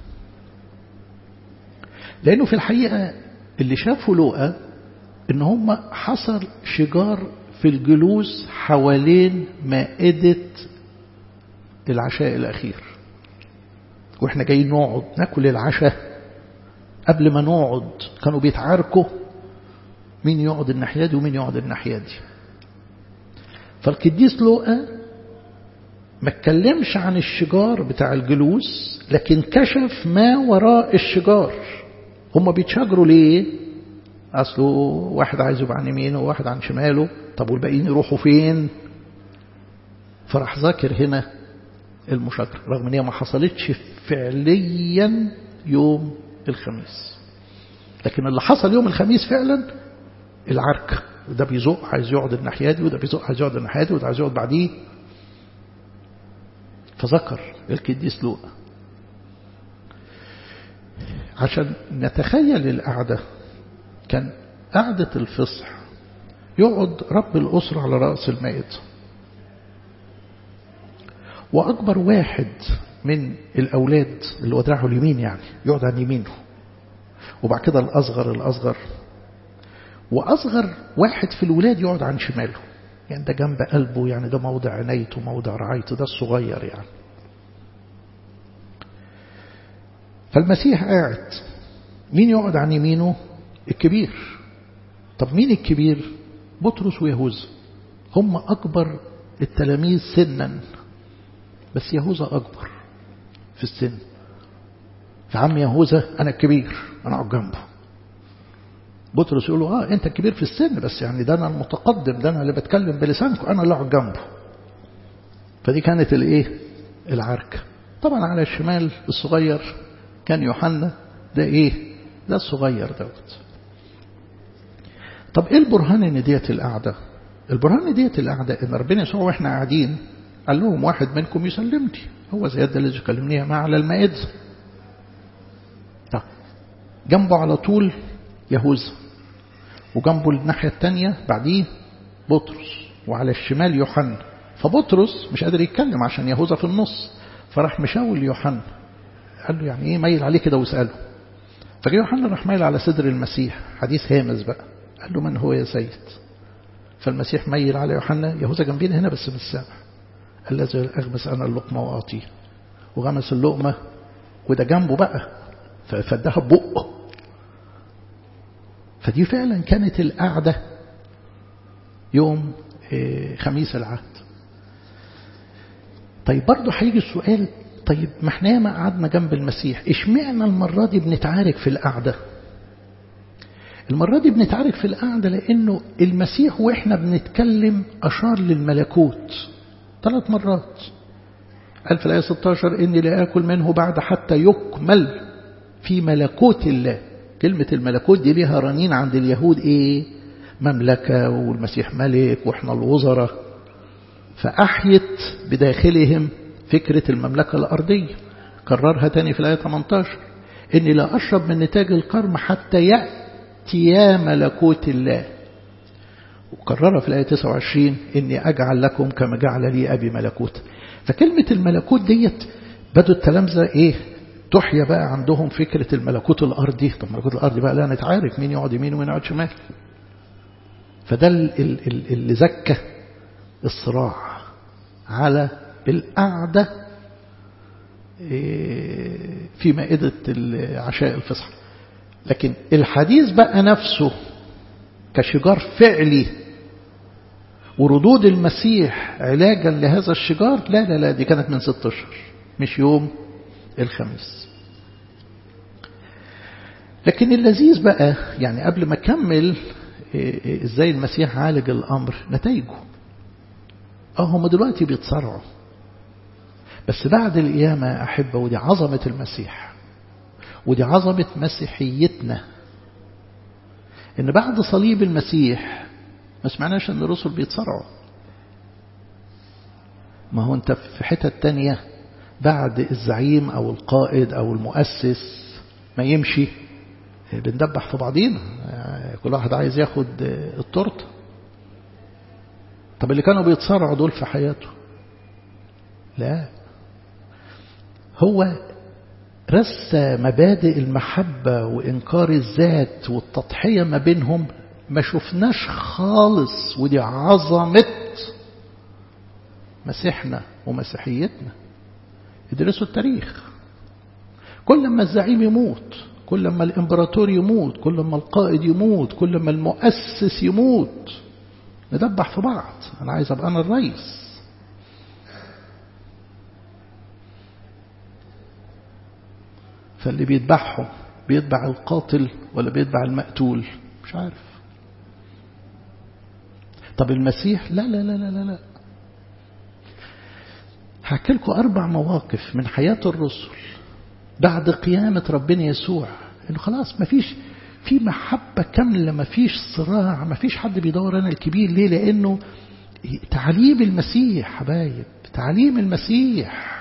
لأنه في الحقيقة اللي شافوا لوقا ان هم حصل شجار في الجلوس حوالين مائدة العشاء الأخير واحنا جايين نقعد ناكل العشاء قبل ما نقعد كانوا بيتعاركوا مين يقعد الناحية دي ومين يقعد الناحية دي فالقديس لوقا ما اتكلمش عن الشجار بتاع الجلوس لكن كشف ما وراء الشجار هم بيتشاجروا ليه أصله واحد عايز يبقى عن يمينه وواحد عن شماله طب والباقيين يروحوا فين فراح ذاكر هنا المشاجرة رغم ان هي ما حصلتش فعليا يوم الخميس لكن اللي حصل يوم الخميس فعلا العركة وده بيزق عايز يقعد الناحية دي وده بيزق عايز يقعد الناحية دي وده عايز يقعد بعديه فذكر القديس لوقا عشان نتخيل القعدة كان قعدة الفصح يقعد رب الأسرة على رأس المائدة وأكبر واحد من الأولاد اللي ودراعه اليمين يعني يقعد عن يمينه وبعد كده الأصغر الأصغر وأصغر واحد في الولاد يقعد عن شماله يعني ده جنب قلبه يعني ده موضع عنايته موضع رعايته ده الصغير يعني فالمسيح قاعد مين يقعد عن يمينه الكبير طب مين الكبير بطرس ويهوذا هم أكبر التلاميذ سنا بس يهوذا أكبر في السن فعم يهوذا أنا الكبير أنا أقعد جنبه بطرس يقول له اه انت الكبير في السن بس يعني ده انا المتقدم ده انا اللي بتكلم بلسانكم انا اللي اقعد جنبه فدي كانت الايه العركه طبعا على الشمال الصغير كان يوحنا ده ايه ده الصغير دوت طب ايه البرهان ان ديت القعده البرهان ديت القعده ان ربنا يسوع واحنا قاعدين قال لهم واحد منكم يسلمني هو زياد الذي كلمني معه على المائده طب جنبه على طول يهوذا وجنبه الناحية التانية بعديه بطرس وعلى الشمال يوحنا فبطرس مش قادر يتكلم عشان يهوذا في النص فراح مشاول يوحنا قال له يعني ايه ميل عليه كده واسأله فجاء يوحنا راح ميل على صدر المسيح حديث هامز بقى قال له من هو يا سيد فالمسيح ميل على يوحنا يهوذا جنبينا هنا بس مش سامع الذي أغمس أنا اللقمة وأعطيه وغمس اللقمة وده جنبه بقى فادها ببقه فدي فعلا كانت القعدة يوم خميس العهد طيب برضه هيجي السؤال طيب ما احنا ياما قعدنا جنب المسيح اشمعنى المرة دي بنتعارك في القعدة المرة دي بنتعارك في القعدة لأنه المسيح وإحنا بنتكلم أشار للملكوت ثلاث مرات قال في الآية 16 إني لا آكل منه بعد حتى يكمل في ملكوت الله كلمة الملكوت دي ليها رنين عند اليهود إيه مملكة والمسيح ملك وإحنا الوزراء فأحيت بداخلهم فكرة المملكة الأرضية كررها تاني في الآية 18 إني لا أشرب من نتاج القرم حتى يأتي ملكوت الله وكررها في الآية 29 إني أجعل لكم كما جعل لي أبي ملكوت فكلمة الملكوت ديت بدوا التلامذة إيه تحيا بقى عندهم فكرة الملكوت الأرضي طب الملكوت الأرضي بقى لا نتعارك مين يقعد يمين ومين يقعد شمال فده اللي زكى الصراع على القعدة في مائدة عشاء الفصح لكن الحديث بقى نفسه كشجار فعلي وردود المسيح علاجا لهذا الشجار لا لا لا دي كانت من ست اشهر مش يوم الخميس لكن اللذيذ بقى يعني قبل ما أكمل إزاي المسيح عالج الأمر نتائجه اه هم دلوقتي بيتصارعوا بس بعد القيامة أحبة ودي عظمة المسيح ودي عظمة مسيحيتنا إن بعد صليب المسيح ما سمعناش إن الرسل بيتصارعوا ما هو أنت في حتة تانية بعد الزعيم أو القائد أو المؤسس ما يمشي بندبح في بعضينا كل واحد عايز ياخد التورته طب اللي كانوا بيتصارعوا دول في حياته لا هو رسى مبادئ المحبة وإنكار الذات والتضحية ما بينهم ما شفناش خالص ودي عظمة مسيحنا ومسيحيتنا ادرسوا التاريخ كل ما الزعيم يموت كل ما الامبراطور يموت كل ما القائد يموت كل ما المؤسس يموت ندبح في بعض أنا عايز أبقى أنا الرئيس فاللي بيتبعهم بيتبع القاتل ولا بيتبع المقتول مش عارف طب المسيح لا لا لا لا لا, لا. هحكي لكم أربع مواقف من حياة الرسل بعد قيامة ربنا يسوع إنه خلاص مفيش في محبة كاملة مفيش صراع مفيش حد بيدور أنا الكبير ليه لأنه تعليم المسيح حبايب تعليم المسيح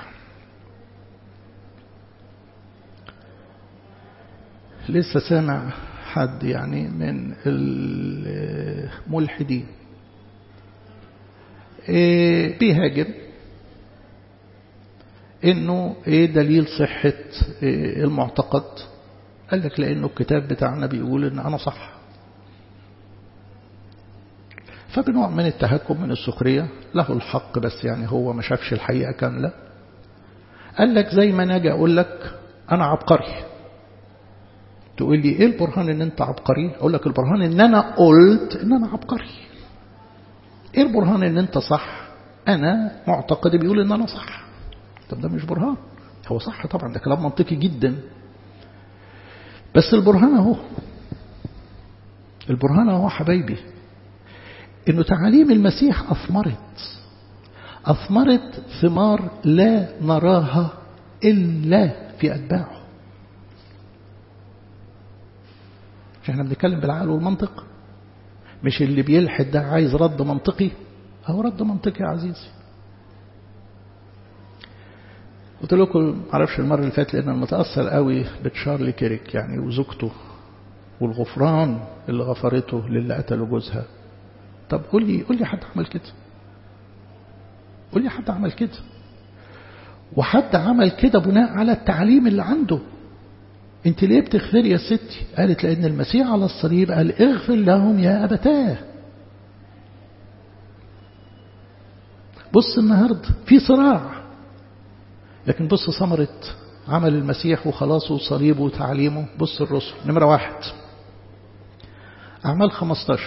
لسه سامع حد يعني من الملحدين إيه بيهاجم انه ايه دليل صحة إيه المعتقد قال لك لانه الكتاب بتاعنا بيقول ان انا صح فبنوع من التهكم من السخرية له الحق بس يعني هو ما شافش الحقيقة كاملة قال لك زي ما انا اجي اقول لك انا عبقري تقول لي ايه البرهان ان انت عبقري اقول لك البرهان ان انا قلت ان انا عبقري ايه البرهان ان انت صح انا معتقد بيقول ان انا صح طب ده مش برهان هو صح طبعا ده كلام منطقي جدا بس البرهان اهو البرهان اهو حبايبي انه تعاليم المسيح اثمرت اثمرت ثمار لا نراها الا في اتباعه مش احنا بنتكلم بالعقل والمنطق مش اللي بيلحد ده عايز رد منطقي هو رد منطقي يا عزيزي قلت لكم معرفش المرة اللي فاتت لأن أنا متأثر قوي بتشارلي كيريك يعني وزوجته والغفران اللي غفرته للي قتلوا جوزها طب قول لي قول لي حد عمل كده قول لي حد عمل كده وحد عمل كده بناء على التعليم اللي عنده انت ليه بتغفر يا ستي قالت لأن المسيح على الصليب قال اغفر لهم يا أبتاه بص النهاردة في صراع لكن بص ثمرة عمل المسيح وخلاصه وصليبه وتعليمه بص الرسل نمرة واحد أعمال 15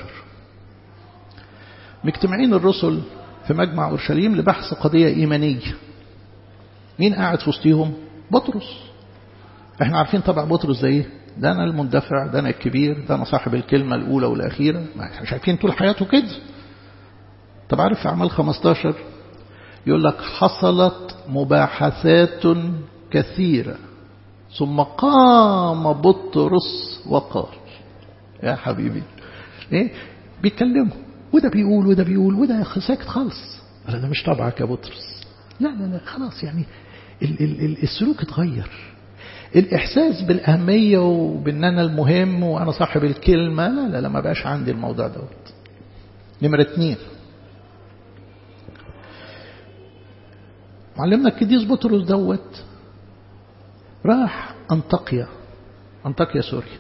مجتمعين الرسل في مجمع أورشليم لبحث قضية إيمانية مين قاعد في وسطيهم بطرس احنا عارفين طبعا بطرس زي ده أنا المندفع ده أنا الكبير ده أنا صاحب الكلمة الأولى والأخيرة ما مش عارفين طول حياته كده طب عارف في أعمال 15 يقول لك حصلت مباحثات كثيرة ثم قام بطرس وقال يا حبيبي ايه بيتكلموا وده بيقول وده بيقول وده ساكت خالص قال ده مش طبعك يا بطرس لا لا لا خلاص يعني ال ال ال السلوك اتغير الإحساس بالأهمية وبأن أنا المهم وأنا صاحب الكلمة لا لا لا ما بقاش عندي الموضوع دوت نمرة اتنين معلمنا القديس بطرس دوت راح أنطاكيا أنطاكيا سوريا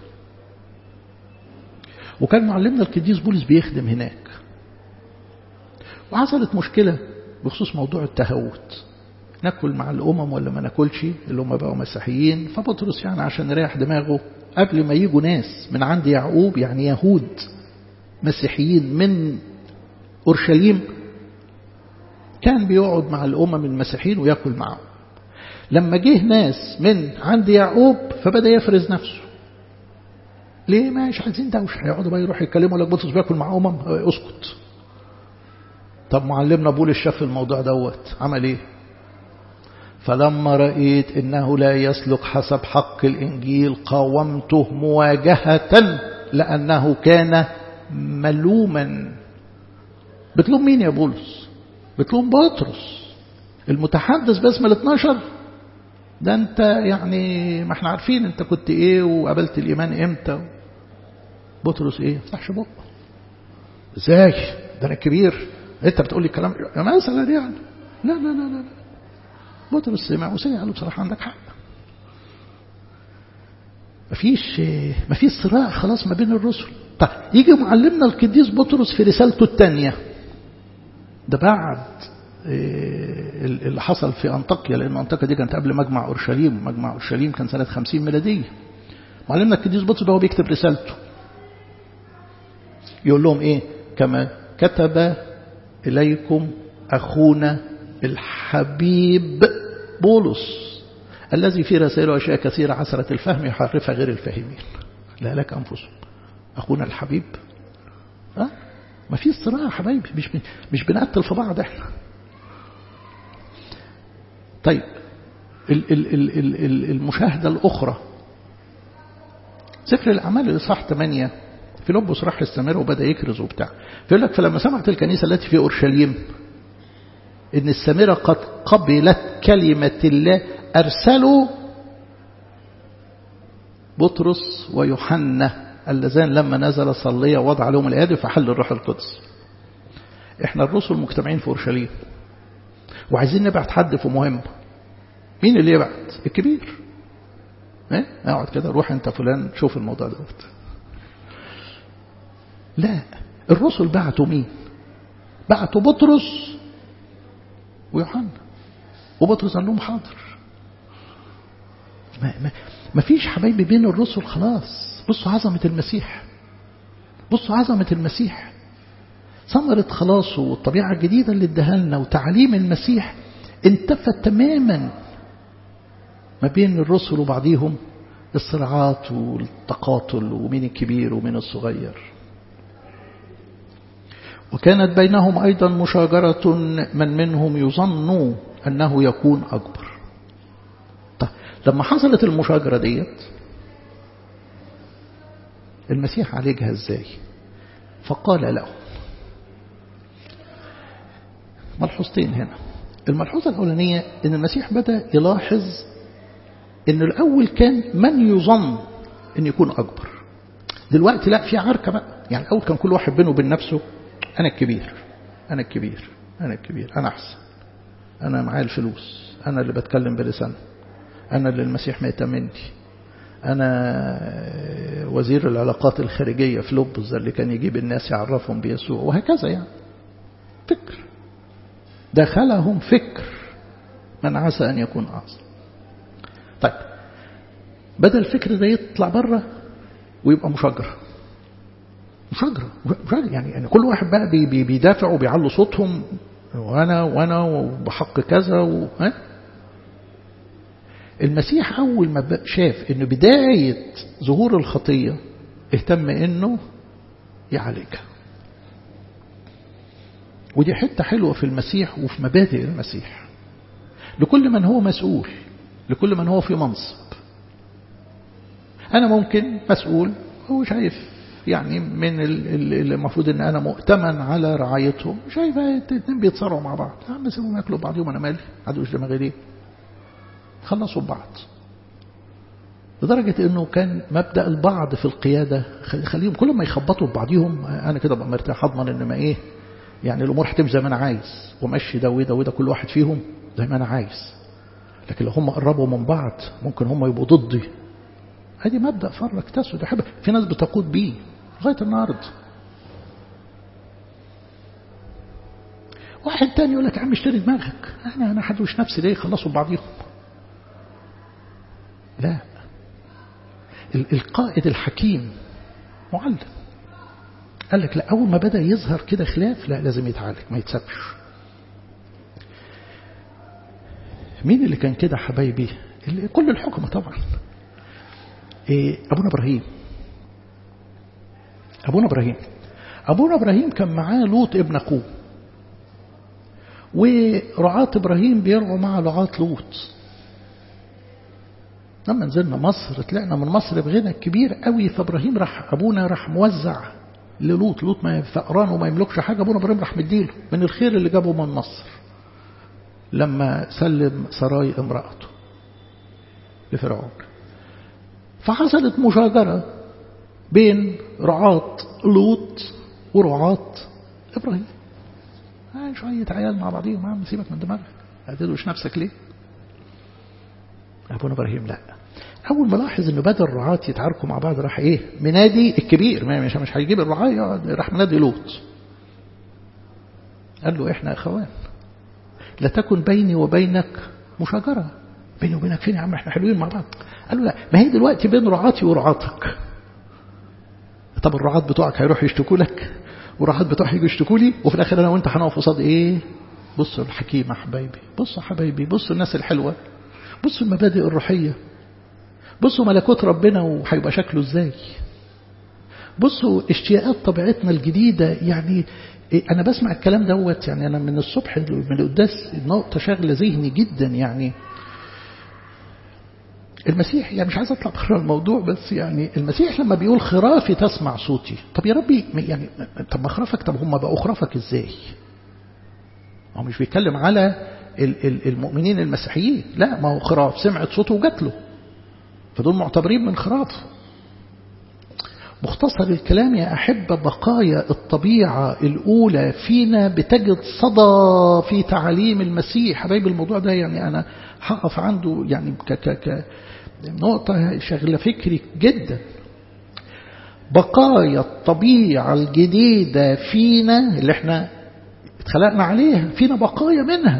وكان معلمنا القديس بولس بيخدم هناك وحصلت مشكلة بخصوص موضوع التهوت ناكل مع الأمم ولا ما ناكلش اللي هم بقوا مسيحيين فبطرس يعني عشان يريح دماغه قبل ما يجوا ناس من عند يعقوب يعني يهود مسيحيين من أورشليم كان بيقعد مع الأمم المسيحيين ويأكل معهم لما جه ناس من عند يعقوب فبدأ يفرز نفسه ليه مش عايزين دوشه هيقعدوا بقى يروحوا يتكلموا لك بطرس بياكل مع امم اسكت طب معلمنا بولس شاف الموضوع دوت عمل ايه فلما رأيت إنه لا يسلك حسب حق الإنجيل قاومته مواجهة لأنه كان ملوما بتلوم مين يا بولس بتلوم بطرس المتحدث باسم ال 12 ده انت يعني ما احنا عارفين انت كنت ايه وقابلت الايمان امتى بطرس ايه فتحش بقه ازاي ده انا كبير انت بتقول لي الكلام مثلا دي يعني لا لا لا لا بطرس سمع وسمع قال له بصراحه عندك حق مفيش مفيش صراع خلاص ما بين الرسل طيب يجي معلمنا القديس بطرس في رسالته الثانيه ده بعد اللي حصل في أنطاكيا لأن أنطاكيا دي كانت قبل مجمع أورشليم مجمع أورشليم كان سنة 50 ميلادية معلمنا القديس بطرس ده هو بيكتب رسالته يقول لهم إيه كما كتب إليكم أخونا الحبيب بولس الذي في رسائله أشياء كثيرة عسرة الفهم يحرفها غير الفاهمين لا لك أنفسهم أخونا الحبيب أه؟ ما فيش صراع حبايبي مش مش بنقتل في بعض احنا طيب ال ال ال ال ال المشاهدة الأخرى سفر الأعمال الإصحاح 8 فيلبس راح يستمر وبدأ يكرز وبتاع فيقول لك فلما سمعت الكنيسة التي في أورشليم إن السامرة قد قبلت كلمة الله أرسلوا بطرس ويوحنا اللذان لما نزل صليا وضع عليهم الأيادي فحل الروح القدس احنا الرسل مجتمعين في أورشليم وعايزين نبعت حد في مهمة مين اللي يبعت الكبير ايه اقعد كده روح انت فلان شوف الموضوع دوت لا الرسل بعتوا مين بعتوا بطرس ويوحنا وبطرس قال لهم حاضر ما, ما, ما فيش حبايبي بين الرسل خلاص بصوا عظمة المسيح بصوا عظمة المسيح ثمرة خلاصه والطبيعة الجديدة اللي اداها لنا وتعليم المسيح انتفت تماما ما بين الرسل وبعضهم الصراعات والتقاتل ومين الكبير ومين الصغير وكانت بينهم أيضا مشاجرة من منهم يظن أنه يكون أكبر طيب لما حصلت المشاجرة ديت المسيح عالجها ازاي فقال لهم ملحوظتين هنا الملحوظة الأولانية أن المسيح بدأ يلاحظ أن الأول كان من يظن أن يكون أكبر دلوقتي لا في عركة بقى يعني الأول كان كل واحد بينه وبين نفسه أنا الكبير أنا الكبير أنا الكبير أنا أحسن أنا معايا الفلوس أنا اللي بتكلم بلسان أنا اللي المسيح ما يتمني أنا وزير العلاقات الخارجية في لبز اللي كان يجيب الناس يعرفهم بيسوع وهكذا يعني فكر دخلهم فكر من عسى أن يكون أعظم طيب بدل الفكر ده يطلع بره ويبقى مشاجرة مشاجرة مشاجرة يعني, يعني كل واحد بقى بي بي بيدافع وبيعلوا صوتهم وأنا وأنا وبحق كذا و... ها؟ المسيح أول ما شاف أنه بداية ظهور الخطية اهتم أنه يعالجها ودي حتة حلوة في المسيح وفي مبادئ المسيح لكل من هو مسؤول لكل من هو في منصب أنا ممكن مسؤول هو شايف يعني من اللي المفروض ان انا مؤتمن على رعايتهم شايف الاثنين بيتصارعوا مع بعض يا عم سيبهم ياكلوا بعضهم انا مالي عدوش دماغي ليه خلصوا ببعض لدرجة انه كان مبدأ البعض في القيادة خليهم كل ما يخبطوا ببعضهم انا كده بقى مرتاح اضمن ان ما ايه يعني الامور هتمشي زي ما انا عايز ومشي ده وده وده كل واحد فيهم زي ما انا عايز لكن لو هم قربوا من بعض ممكن هم يبقوا ضدي ادي مبدأ فرق تسود احب في ناس بتقود بيه لغاية النهارده واحد تاني يقول لك يا عم اشتري دماغك انا انا حدوش نفسي ليه خلصوا بعضيهم لا القائد الحكيم معلم قال لك لا أول ما بدأ يظهر كده خلاف لا لازم يتعالج ما يتسبش مين اللي كان كده حبايبي اللي كل الحكمة طبعا إيه أبونا إبراهيم أبونا إبراهيم أبونا إبراهيم كان معاه لوط ابن أخوه ورعاة إبراهيم بيرعوا مع رعاة لوط لما نزلنا مصر طلعنا من مصر بغنى كبير قوي فإبراهيم راح أبونا راح موزع للوط لوط ما فقران وما يملكش حاجة أبونا إبراهيم راح مديله من الخير اللي جابه من مصر لما سلم سراي امرأته لفرعون فحصلت مشاجرة بين رعاة لوط ورعاة إبراهيم آه شوية عيال مع بعضهم عم سيبك من دماغك هتدوش نفسك ليه أبونا إبراهيم لا أول ما لاحظ إنه بدأ الرعاة يتعاركوا مع بعض راح إيه منادي الكبير مش مش هيجيب الرعاة راح منادي لوط قال له إحنا أخوان لا تكن بيني وبينك مشاجرة بيني وبينك فين يا عم احنا حلوين مع بعض قال له لا ما هي دلوقتي بين رعاتي ورعاتك طب الرعاة بتوعك هيروحوا يشتكوا لك والرعاة بتوعك يجوا يشتكوا لي وفي الاخر انا وانت هنقف قصاد ايه بصوا الحكيمة حبايبي بصوا حبايبي بصوا الناس الحلوة بصوا المبادئ الروحية بصوا ملكوت ربنا وهيبقى شكله ازاي بصوا اشتياقات طبيعتنا الجديدة يعني أنا بسمع الكلام دوت يعني أنا من الصبح من القداس نقطة شغلة ذهني جدا يعني المسيح يعني مش عايز أطلع بره الموضوع بس يعني المسيح لما بيقول خرافي تسمع صوتي طب يا ربي يعني طب ما خرافك طب هم بقوا خرافك إزاي هو مش بيتكلم على المؤمنين المسيحيين لا ما هو خراف سمعت صوته وجات له فدول معتبرين من خرافه مختصر الكلام يا أحبة بقايا الطبيعة الأولى فينا بتجد صدى في تعاليم المسيح حبايب الموضوع ده يعني أنا هقف عنده يعني ك ك ك نقطة شغلة فكري جدا بقايا الطبيعة الجديدة فينا اللي احنا اتخلقنا عليها فينا بقايا منها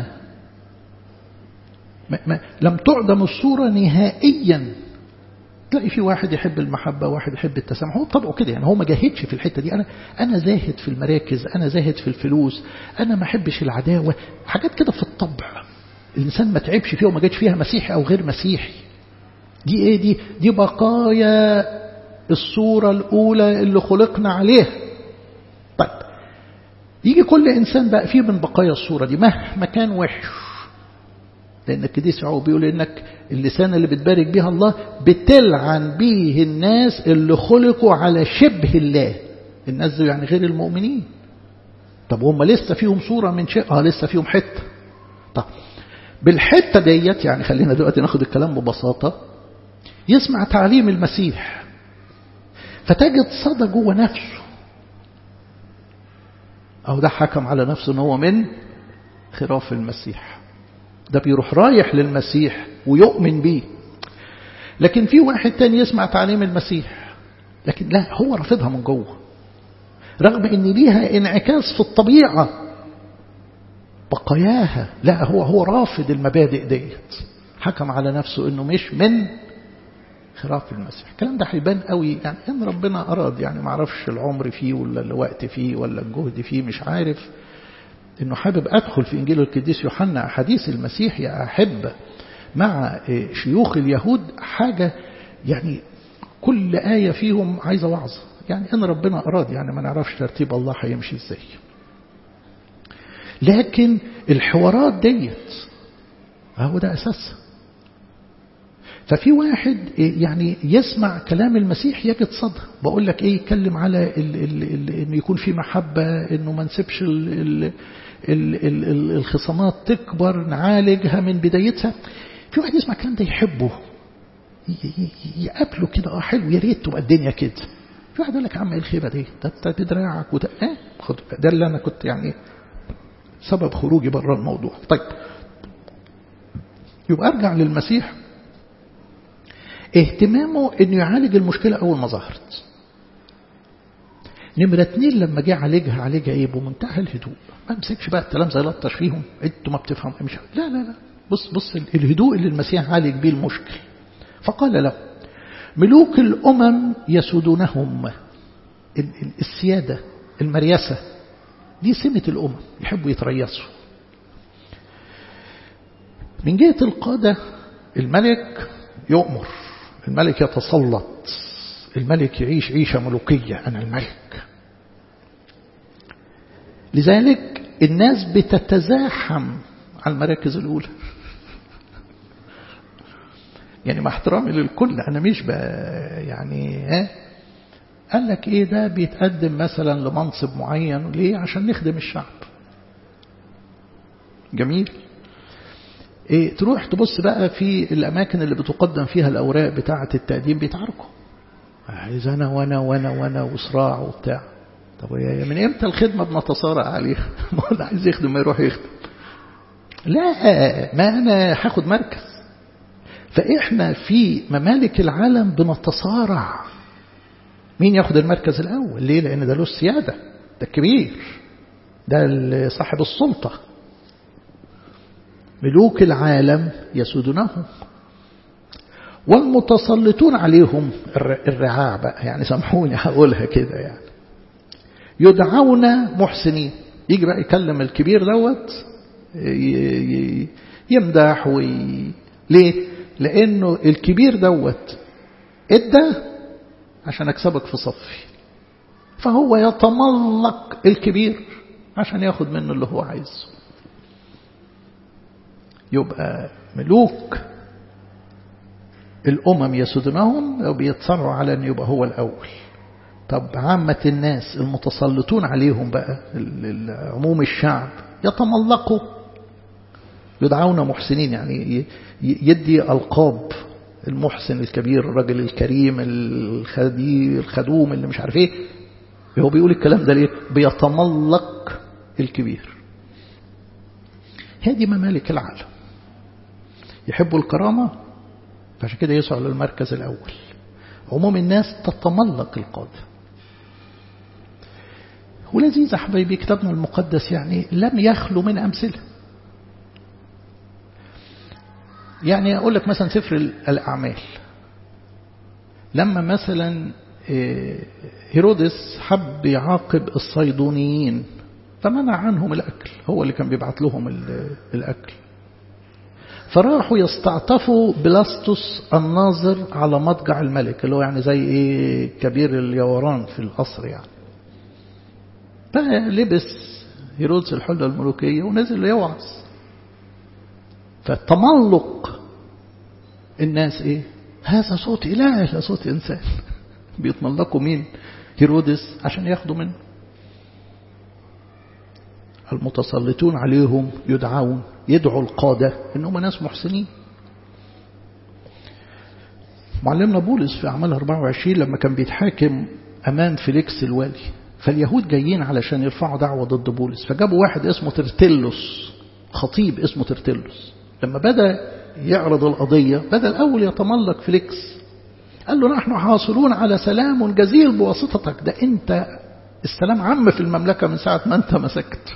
ما ما لم تعدم الصورة نهائيا تلاقي في واحد يحب المحبة واحد يحب التسامح هو طبعه كده يعني هو ما جاهدش في الحتة دي أنا أنا زاهد في المراكز أنا زاهد في الفلوس أنا ما أحبش العداوة حاجات كده في الطبع الإنسان ما تعبش فيها وما جاتش فيها مسيحي أو غير مسيحي دي إيه دي دي بقايا الصورة الأولى اللي خلقنا عليها طيب يجي كل إنسان بقى فيه من بقايا الصورة دي مهما كان وحش لأن القديس يعقوب بيقول إنك اللسان اللي بتبارك بيها الله بتلعن بيه الناس اللي خلقوا على شبه الله الناس دي يعني غير المؤمنين طب هم لسه فيهم صورة من شيء اه لسه فيهم حتة طب بالحتة ديت يعني خلينا دلوقتي ناخد الكلام ببساطة يسمع تعليم المسيح فتجد صدى جوه نفسه أو ده حكم على نفسه ان هو من خراف المسيح ده بيروح رايح للمسيح ويؤمن بيه لكن في واحد تاني يسمع تعليم المسيح لكن لا هو رافضها من جوه رغم ان ليها انعكاس في الطبيعة بقاياها لا هو هو رافض المبادئ ديت حكم على نفسه انه مش من خراف المسيح الكلام ده هيبان قوي يعني ان ربنا اراد يعني ما اعرفش العمر فيه ولا الوقت فيه ولا الجهد فيه مش عارف انه حابب ادخل في انجيل القديس يوحنا احاديث المسيح يا احبه مع شيوخ اليهود حاجه يعني كل ايه فيهم عايزه وعظه يعني ان ربنا اراد يعني ما نعرفش ترتيب الله هيمشي ازاي لكن الحوارات ديت هو ده اساسها ففي واحد يعني يسمع كلام المسيح يجد صدى بقول لك ايه يتكلم على انه يكون في محبه انه ما نسيبش ال ال ال ال الخصامات تكبر نعالجها من بدايتها في واحد يسمع الكلام ده يحبه يقابله كده اه حلو يا ريت تبقى الدنيا كده في واحد يقول لك يا عم ايه الخيبه دي ده انت بدراعك وده ايه خد ده اللي انا كنت يعني سبب خروجي بره الموضوع طيب يبقى ارجع للمسيح اهتمامه انه يعالج المشكلة اول ما ظهرت نمرة اتنين لما جه عالجها عالجها ايه بمنتهى الهدوء ما امسكش بقى الكلام زي لطش فيهم انتوا ما بتفهم مش لا لا لا بص بص الهدوء اللي المسيح عالج بيه المشكل فقال له ملوك الامم يسودونهم السيادة المريسة دي سمة الامم يحبوا يتريسوا من جهة القادة الملك يؤمر الملك يتسلط الملك يعيش عيشة ملوكية أنا الملك لذلك الناس بتتزاحم على المراكز الأولى يعني مع احترامي للكل أنا مش يعني ها قال لك إيه ده بيتقدم مثلا لمنصب معين ليه عشان نخدم الشعب جميل إيه تروح تبص بقى في الأماكن اللي بتقدم فيها الأوراق بتاعة التقديم بيتعاركوا عايز أنا وأنا وأنا وأنا وصراع وبتاع طب من إمتى الخدمة بنتصارع عليها ما هو اللي عايز يخدم ما يروح يخدم لا ما أنا هاخد مركز فإحنا في ممالك العالم بنتصارع مين ياخد المركز الأول ليه لأن ده له السيادة ده الكبير ده صاحب السلطة ملوك العالم يسودونهم والمتسلطون عليهم الرعاع بقى يعني سامحوني هقولها كده يعني يدعون محسنين يجي بقى يكلم الكبير دوت يمدح وي... ليه لانه الكبير دوت ادى عشان اكسبك في صفي فهو يتملق الكبير عشان ياخد منه اللي هو عايزه يبقى ملوك الأمم يسودونهم أو بيتصروا على أن يبقى هو الأول طب عامة الناس المتسلطون عليهم بقى عموم الشعب يتملقوا يدعون محسنين يعني يدي ألقاب المحسن الكبير الرجل الكريم الخدي الخدوم اللي مش عارف ايه هو بيقول الكلام ده ليه بيتملق الكبير هذه ممالك العالم يحبوا الكرامة فعشان كده يسعوا للمركز الأول عموم الناس تتملق القادة ولذيذ حبايبي كتابنا المقدس يعني لم يخلو من أمثلة يعني أقول لك مثلا سفر الأعمال لما مثلا هيرودس حب يعاقب الصيدونيين فمنع عنهم الأكل هو اللي كان بيبعت لهم الأكل فراحوا يستعطفوا بلاستوس الناظر على مضجع الملك اللي هو يعني زي ايه كبير اليوران في القصر يعني فلبس هيرودس الحلة الملوكية ونزل يوعظ فتملق الناس ايه هذا صوت إله لا صوت إنسان بيتملقوا مين هيرودس عشان ياخدوا منه المتسلطون عليهم يدعون يدعوا القادة إنهم ناس محسنين معلمنا بولس في أعمال 24 لما كان بيتحاكم أمام فيليكس الوالي فاليهود جايين علشان يرفعوا دعوة ضد بولس فجابوا واحد اسمه ترتلس خطيب اسمه ترتلس لما بدأ يعرض القضية بدأ الأول يتملق فيليكس قال له نحن حاصلون على سلام جزيل بواسطتك ده أنت السلام عم في المملكة من ساعة ما أنت مسكت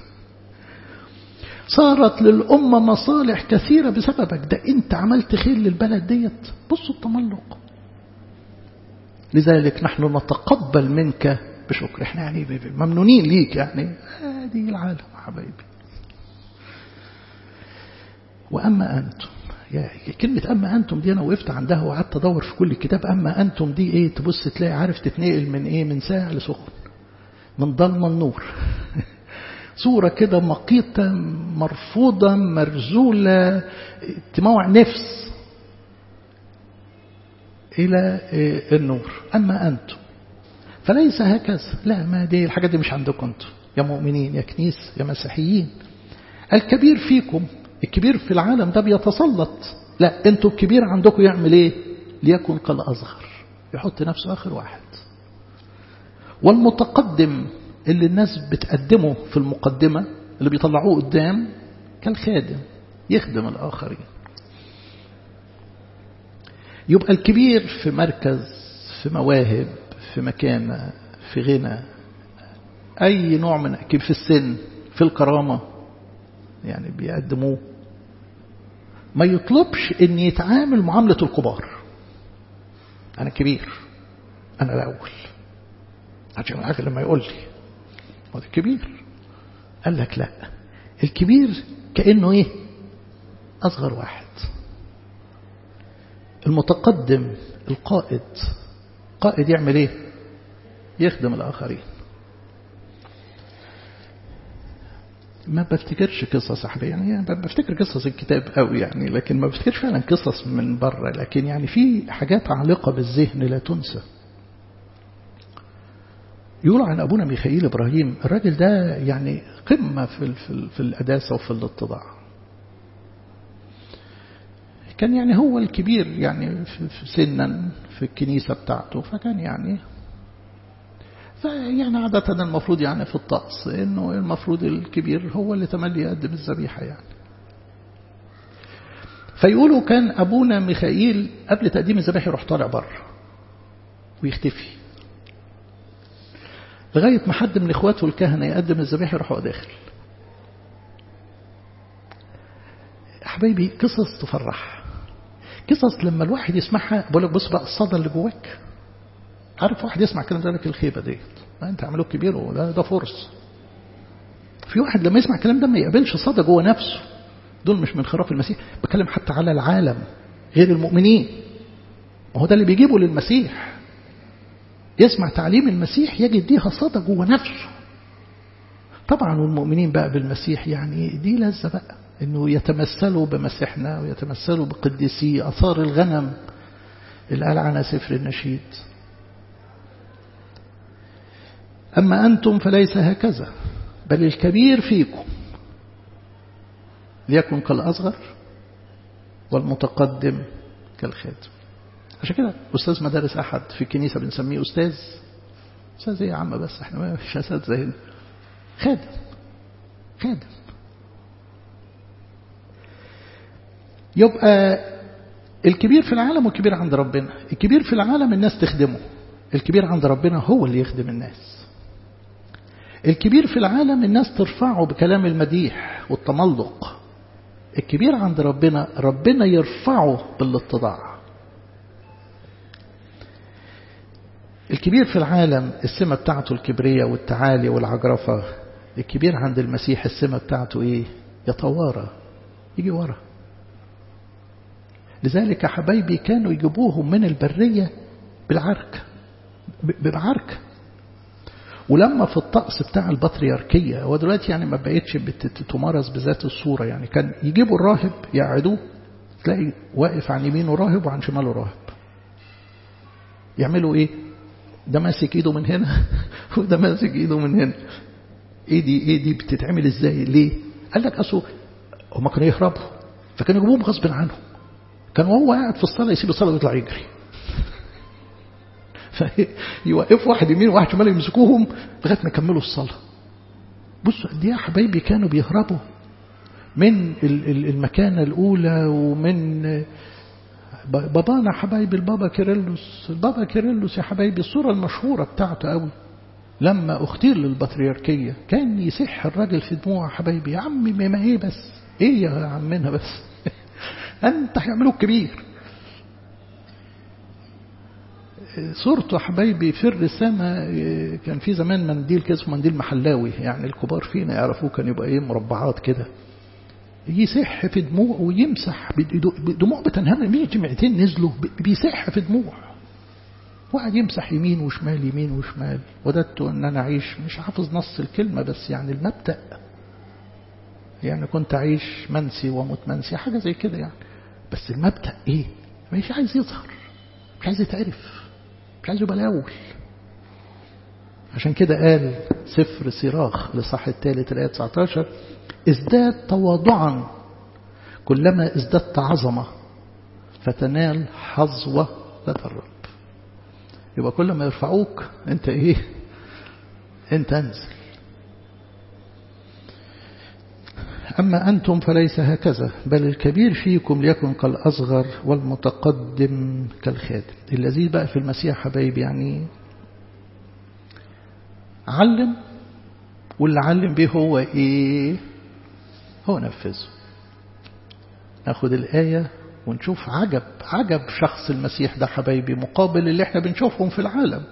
صارت للأمة مصالح كثيرة بسببك ده أنت عملت خير للبلد ديت بصوا التملق لذلك نحن نتقبل منك بشكر احنا يعني ممنونين ليك يعني هذه العالم حبايبي وأما أنتم يا كلمة أما أنتم دي أنا وقفت عندها وقعدت أدور في كل كتاب أما أنتم دي إيه تبص تلاقي عارف تتنقل من إيه من ساعة لسخن من ضلمة النور صورة كده مقيتة مرفوضة مرزولة تموع نفس إلى النور أما أنتم فليس هكذا لا ما دي الحاجات دي مش عندكم أنتم يا مؤمنين يا كنيس يا مسيحيين الكبير فيكم الكبير في العالم ده بيتسلط لا انتوا الكبير عندكم يعمل ايه ليكن كالأصغر يحط نفسه آخر واحد والمتقدم اللي الناس بتقدمه في المقدمة اللي بيطلعوه قدام كالخادم يخدم الآخرين يبقى الكبير في مركز في مواهب في مكانة في غنى أي نوع من كيف في السن في الكرامة يعني بيقدموه ما يطلبش ان يتعامل معاملة الكبار انا كبير انا الاول عشان حاجة لما يقول لي هذا كبير قال لك لا الكبير كأنه ايه اصغر واحد المتقدم القائد القائد يعمل ايه يخدم الآخرين ما بفتكرش قصص أحد يعني بفتكر قصص الكتاب قوي يعني لكن ما بفتكرش فعلا قصص من بره لكن يعني في حاجات عالقة بالذهن لا تنسى يقولوا عن أبونا ميخائيل إبراهيم الراجل ده يعني قمة في, في, في الأداسة وفي الاتضاع كان يعني هو الكبير يعني في سنا في الكنيسة بتاعته فكان يعني فيعني عادة المفروض يعني في الطقس انه المفروض الكبير هو اللي تملي يقدم الذبيحة يعني فيقولوا كان أبونا ميخائيل قبل تقديم الذبائح يروح طالع بره ويختفي لغاية ما حد من إخواته الكهنة يقدم الذبائح يروح هو داخل حبايبي قصص تفرح قصص لما الواحد يسمعها بقول لك بص بقى الصدى اللي جواك عارف واحد يسمع كلام ذلك الخيبة ديت انت عملوك كبير وده ده فرص في واحد لما يسمع الكلام ده ما يقبلش صدى جوه نفسه دول مش من خراف المسيح بتكلم حتى على العالم غير المؤمنين ما هو ده اللي بيجيبه للمسيح يسمع تعليم المسيح يجد ليها صدى جوه نفسه طبعا والمؤمنين بقى بالمسيح يعني دي لذة بقى انه يتمثلوا بمسيحنا ويتمثلوا بقديسي اثار الغنم اللي قال عنها سفر النشيد أما أنتم فليس هكذا بل الكبير فيكم ليكن كالأصغر والمتقدم كالخادم عشان كده أستاذ مدارس أحد في الكنيسة بنسميه أستاذ أستاذ إيه يا عم بس احنا ما فيش أساتذة هنا خادم خادم يبقى الكبير في العالم والكبير عند ربنا الكبير في العالم الناس تخدمه الكبير عند ربنا هو اللي يخدم الناس الكبير في العالم الناس ترفعه بكلام المديح والتملق الكبير عند ربنا ربنا يرفعه بالاتضاع الكبير في العالم السمة بتاعته الكبرية والتعالي والعجرفة الكبير عند المسيح السمة بتاعته ايه يتوارى يجي ورا لذلك حبايبي كانوا يجيبوهم من البرية بالعرك بالعرك ولما في الطقس بتاع البطريركية هو دلوقتي يعني ما بقتش بتمارس بذات الصورة يعني كان يجيبوا الراهب يقعدوه تلاقي واقف عن يمينه راهب وعن شماله راهب يعملوا ايه ده ماسك ايده من هنا وده ماسك ايده من هنا ايه دي ايه دي بتتعمل ازاي ليه قال لك اصل هم كانوا يهربوا فكانوا يجيبوهم غصب عنهم كان وهو قاعد في الصلاة يسيب الصلاة ويطلع يجري فيوقف واحد يمين وواحد شمال يمسكوهم لغايه ما يكملوا الصلاه بصوا قد ايه يا حبايبي كانوا بيهربوا من المكانة الأولى ومن بابانا حبايبي البابا كيرلس البابا كيرلس يا حبايبي الصورة المشهورة بتاعته قوي لما اختير للبطريركية كان يسح الراجل في دموع حبايبي يا عمي ما ايه بس ايه يا عمنا بس انت هيعملوك كبير صورته حبايبي في الرسامة كان في زمان منديل كده اسمه منديل محلاوي يعني الكبار فينا يعرفوه كان يبقى ايه مربعات كده يسح في دموع ويمسح دموع بتنهمر مش جمعتين نزلوا بيسح في دموع واحد يمسح يمين وشمال يمين وشمال وددت ان انا اعيش مش حافظ نص الكلمة بس يعني المبدأ يعني كنت اعيش منسي واموت منسي حاجة زي كده يعني بس المبدأ ايه مش عايز يظهر مش عايز يتعرف مش عايز يبقى الأول عشان كده قال سفر صراخ لصح الثالث الآية 19 ازداد تواضعا كلما ازددت عظمة فتنال حظوة لدى الرب يبقى كل ما يرفعوك انت ايه انت انزل أما أنتم فليس هكذا بل الكبير فيكم ليكن كالأصغر والمتقدم كالخادم الذي بقى في المسيح حبايب يعني علم واللي علم به هو إيه هو نفذه ناخد الآية ونشوف عجب عجب شخص المسيح ده حبايبي مقابل اللي احنا بنشوفهم في العالم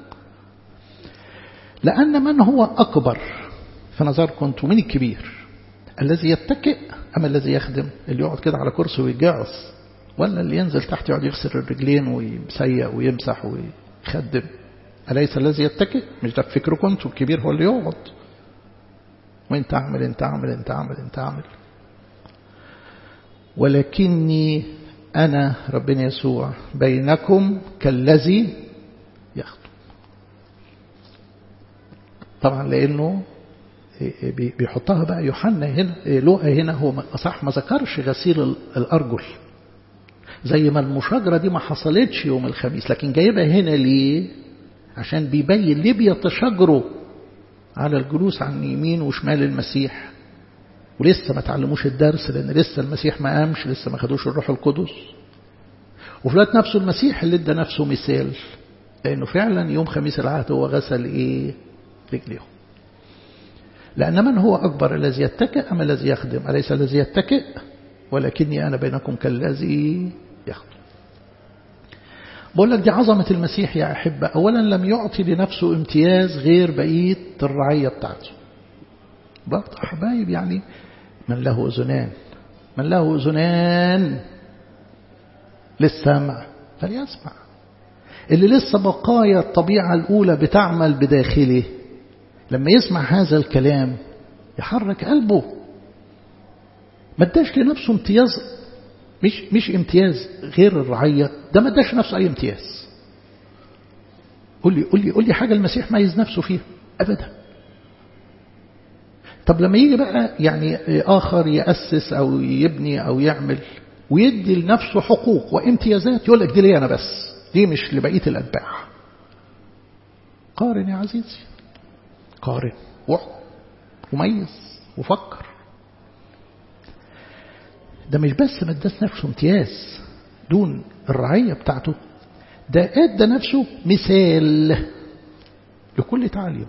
لأن من هو أكبر في نظركم انتم من الكبير الذي يتكئ أم الذي يخدم اللي يقعد كده على كرسي ويجعص ولا اللي ينزل تحت يقعد يغسل الرجلين ويسيق ويمسح وي... خدم أليس الذي يتكئ مش ده فكركم انتوا الكبير هو اللي يقعد وانت اعمل انت اعمل انت اعمل انت اعمل ولكني أنا ربنا يسوع بينكم كالذي يخدم طبعا لأنه بيحطها بقى يوحنا هنا لوقا هنا هو صح ما ذكرش غسيل الأرجل زي ما المشاجرة دي ما حصلتش يوم الخميس لكن جايبها هنا ليه عشان بيبين ليه بيتشاجروا على الجلوس عن يمين وشمال المسيح ولسه ما تعلموش الدرس لأن لسه المسيح ما قامش لسه ما خدوش الروح القدس وفي الوقت نفسه المسيح اللي ادى نفسه مثال لأنه فعلا يوم خميس العهد هو غسل إيه رجليهم لأن من هو أكبر الذي يتكئ أم الذي يخدم أليس الذي يتكئ ولكني أنا بينكم كالذي يخدم بقول لك دي عظمة المسيح يا أحبة أولا لم يعطي لنفسه امتياز غير بقية الرعية بتاعته برضه حبايب يعني من له أذنان من له أذنان للسمع فليسمع اللي لسه بقايا الطبيعة الأولى بتعمل بداخله لما يسمع هذا الكلام يحرك قلبه ما اداش لنفسه امتياز مش مش امتياز غير الرعية ده ما اداش نفسه أي امتياز قول لي قول لي قول لي حاجة المسيح ميز نفسه فيها أبدا طب لما يجي بقى يعني آخر يأسس أو يبني أو يعمل ويدي لنفسه حقوق وامتيازات يقول لك دي لي أنا بس دي مش لبقية الأتباع قارن يا عزيزي قارن وميز وفكر ده مش بس ما اداش نفسه امتياز دون الرعية بتاعته ده ادى نفسه مثال لكل تعليمه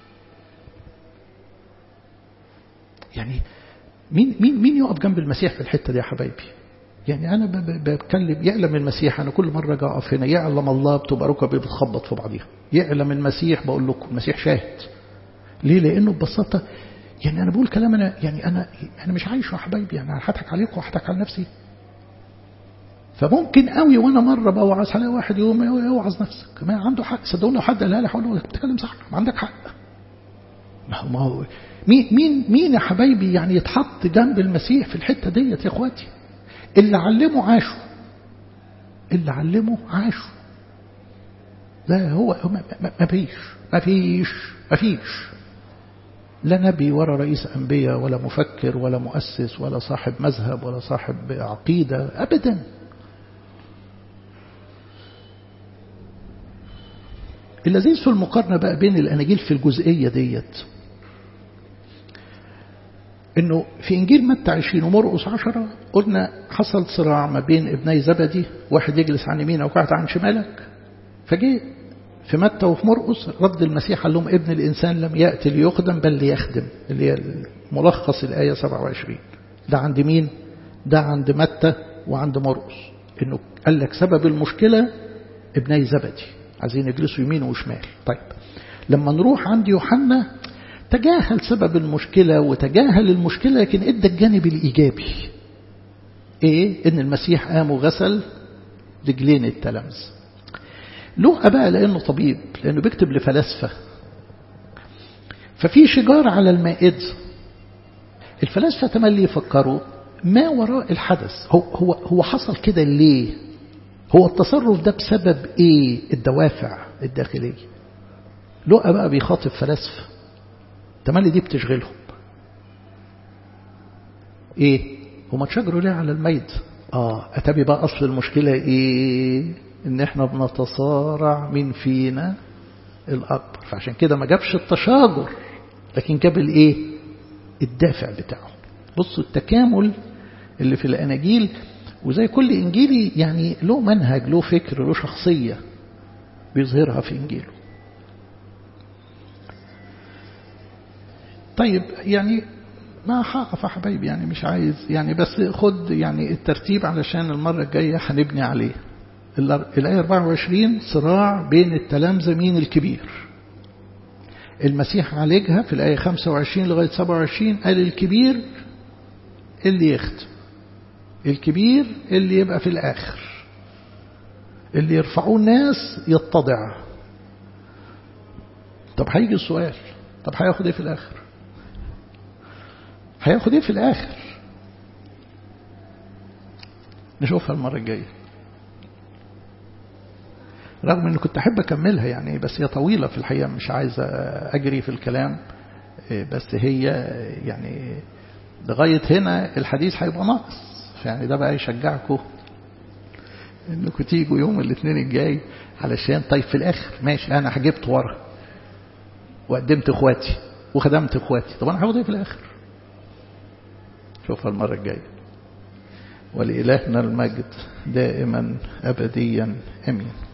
يعني مين مين مين يقف جنب المسيح في الحته دي يا حبايبي يعني انا بتكلم يعلم المسيح انا كل مره اجي اقف هنا يعلم الله بتبقى ركبي بتخبط في بعضيها يعلم المسيح بقول لكم المسيح شاهد ليه لانه ببساطه يعني انا بقول كلام انا يعني انا انا مش عايشه يا حبايبي يعني هضحك عليكم وهضحك على نفسي فممكن قوي وانا مره بوعظ على واحد يقوم يوعظ نفسك ما عنده حق صدقوني لو حد قالها لي هقول له بتتكلم صح ما عندك حق ما هو ما هو مين مين مين يا حبايبي يعني يتحط جنب المسيح في الحته ديت يا اخواتي اللي علمه عاشوا اللي علمه عاشوا لا هو ما فيش ما فيش ما فيش لا نبي ولا رئيس أنبياء ولا مفكر ولا مؤسس ولا صاحب مذهب ولا صاحب عقيدة أبدا اللذيذ في المقارنة بقى بين الأناجيل في الجزئية ديت انه في انجيل متى 20 ومرقس 10 قلنا حصل صراع ما بين ابني زبدي واحد يجلس عن يمينك وواحد عن شمالك فجه في متى وفي مرقس رد المسيح قال لهم ابن الانسان لم ياتي ليخدم بل ليخدم اللي هي ملخص الايه 27 ده عند مين؟ ده عند متى وعند مرقس انه قال لك سبب المشكله ابني زبدي عايزين يجلسوا يمين وشمال طيب لما نروح عند يوحنا تجاهل سبب المشكلة وتجاهل المشكلة لكن ادى الجانب الإيجابي ايه ان المسيح قام وغسل رجلين التلامذ لوقا بقى لانه طبيب لانه بيكتب لفلاسفة ففي شجار على المائدة الفلاسفة تملي يفكروا ما وراء الحدث هو, هو, هو حصل كده ليه هو التصرف ده بسبب ايه الدوافع الداخلية لوقا بقى بيخاطب فلاسفه تملي دي بتشغلهم ايه هما تشجروا ليه على الميت اه اتبي بقى اصل المشكلة ايه ان احنا بنتصارع مين فينا الاكبر فعشان كده ما جابش التشاجر لكن جاب الايه الدافع بتاعه بصوا التكامل اللي في الاناجيل وزي كل انجيلي يعني له منهج له فكر له شخصية بيظهرها في انجيله طيب يعني ما هقف يا حبايبي يعني مش عايز يعني بس خد يعني الترتيب علشان المرة الجاية هنبني عليه الآية 24 صراع بين التلامذة مين الكبير المسيح عالجها في الآية 25 لغاية 27 قال الكبير اللي يختم الكبير اللي يبقى في الآخر اللي يرفعوه الناس يتضع طب هيجي السؤال طب هياخد ايه في الاخر هياخد ايه في الاخر نشوفها المرة الجاية رغم اني كنت احب اكملها يعني بس هي طويلة في الحقيقة مش عايز اجري في الكلام بس هي يعني لغاية هنا الحديث هيبقى ناقص يعني ده بقى يشجعكم انكم تيجوا يوم الاثنين الجاي علشان طيب في الاخر ماشي انا جبت ورا وقدمت اخواتي وخدمت اخواتي طب انا هاخد ايه في الاخر شوفها المرة الجاية ولإلهنا المجد دائما أبديا أمين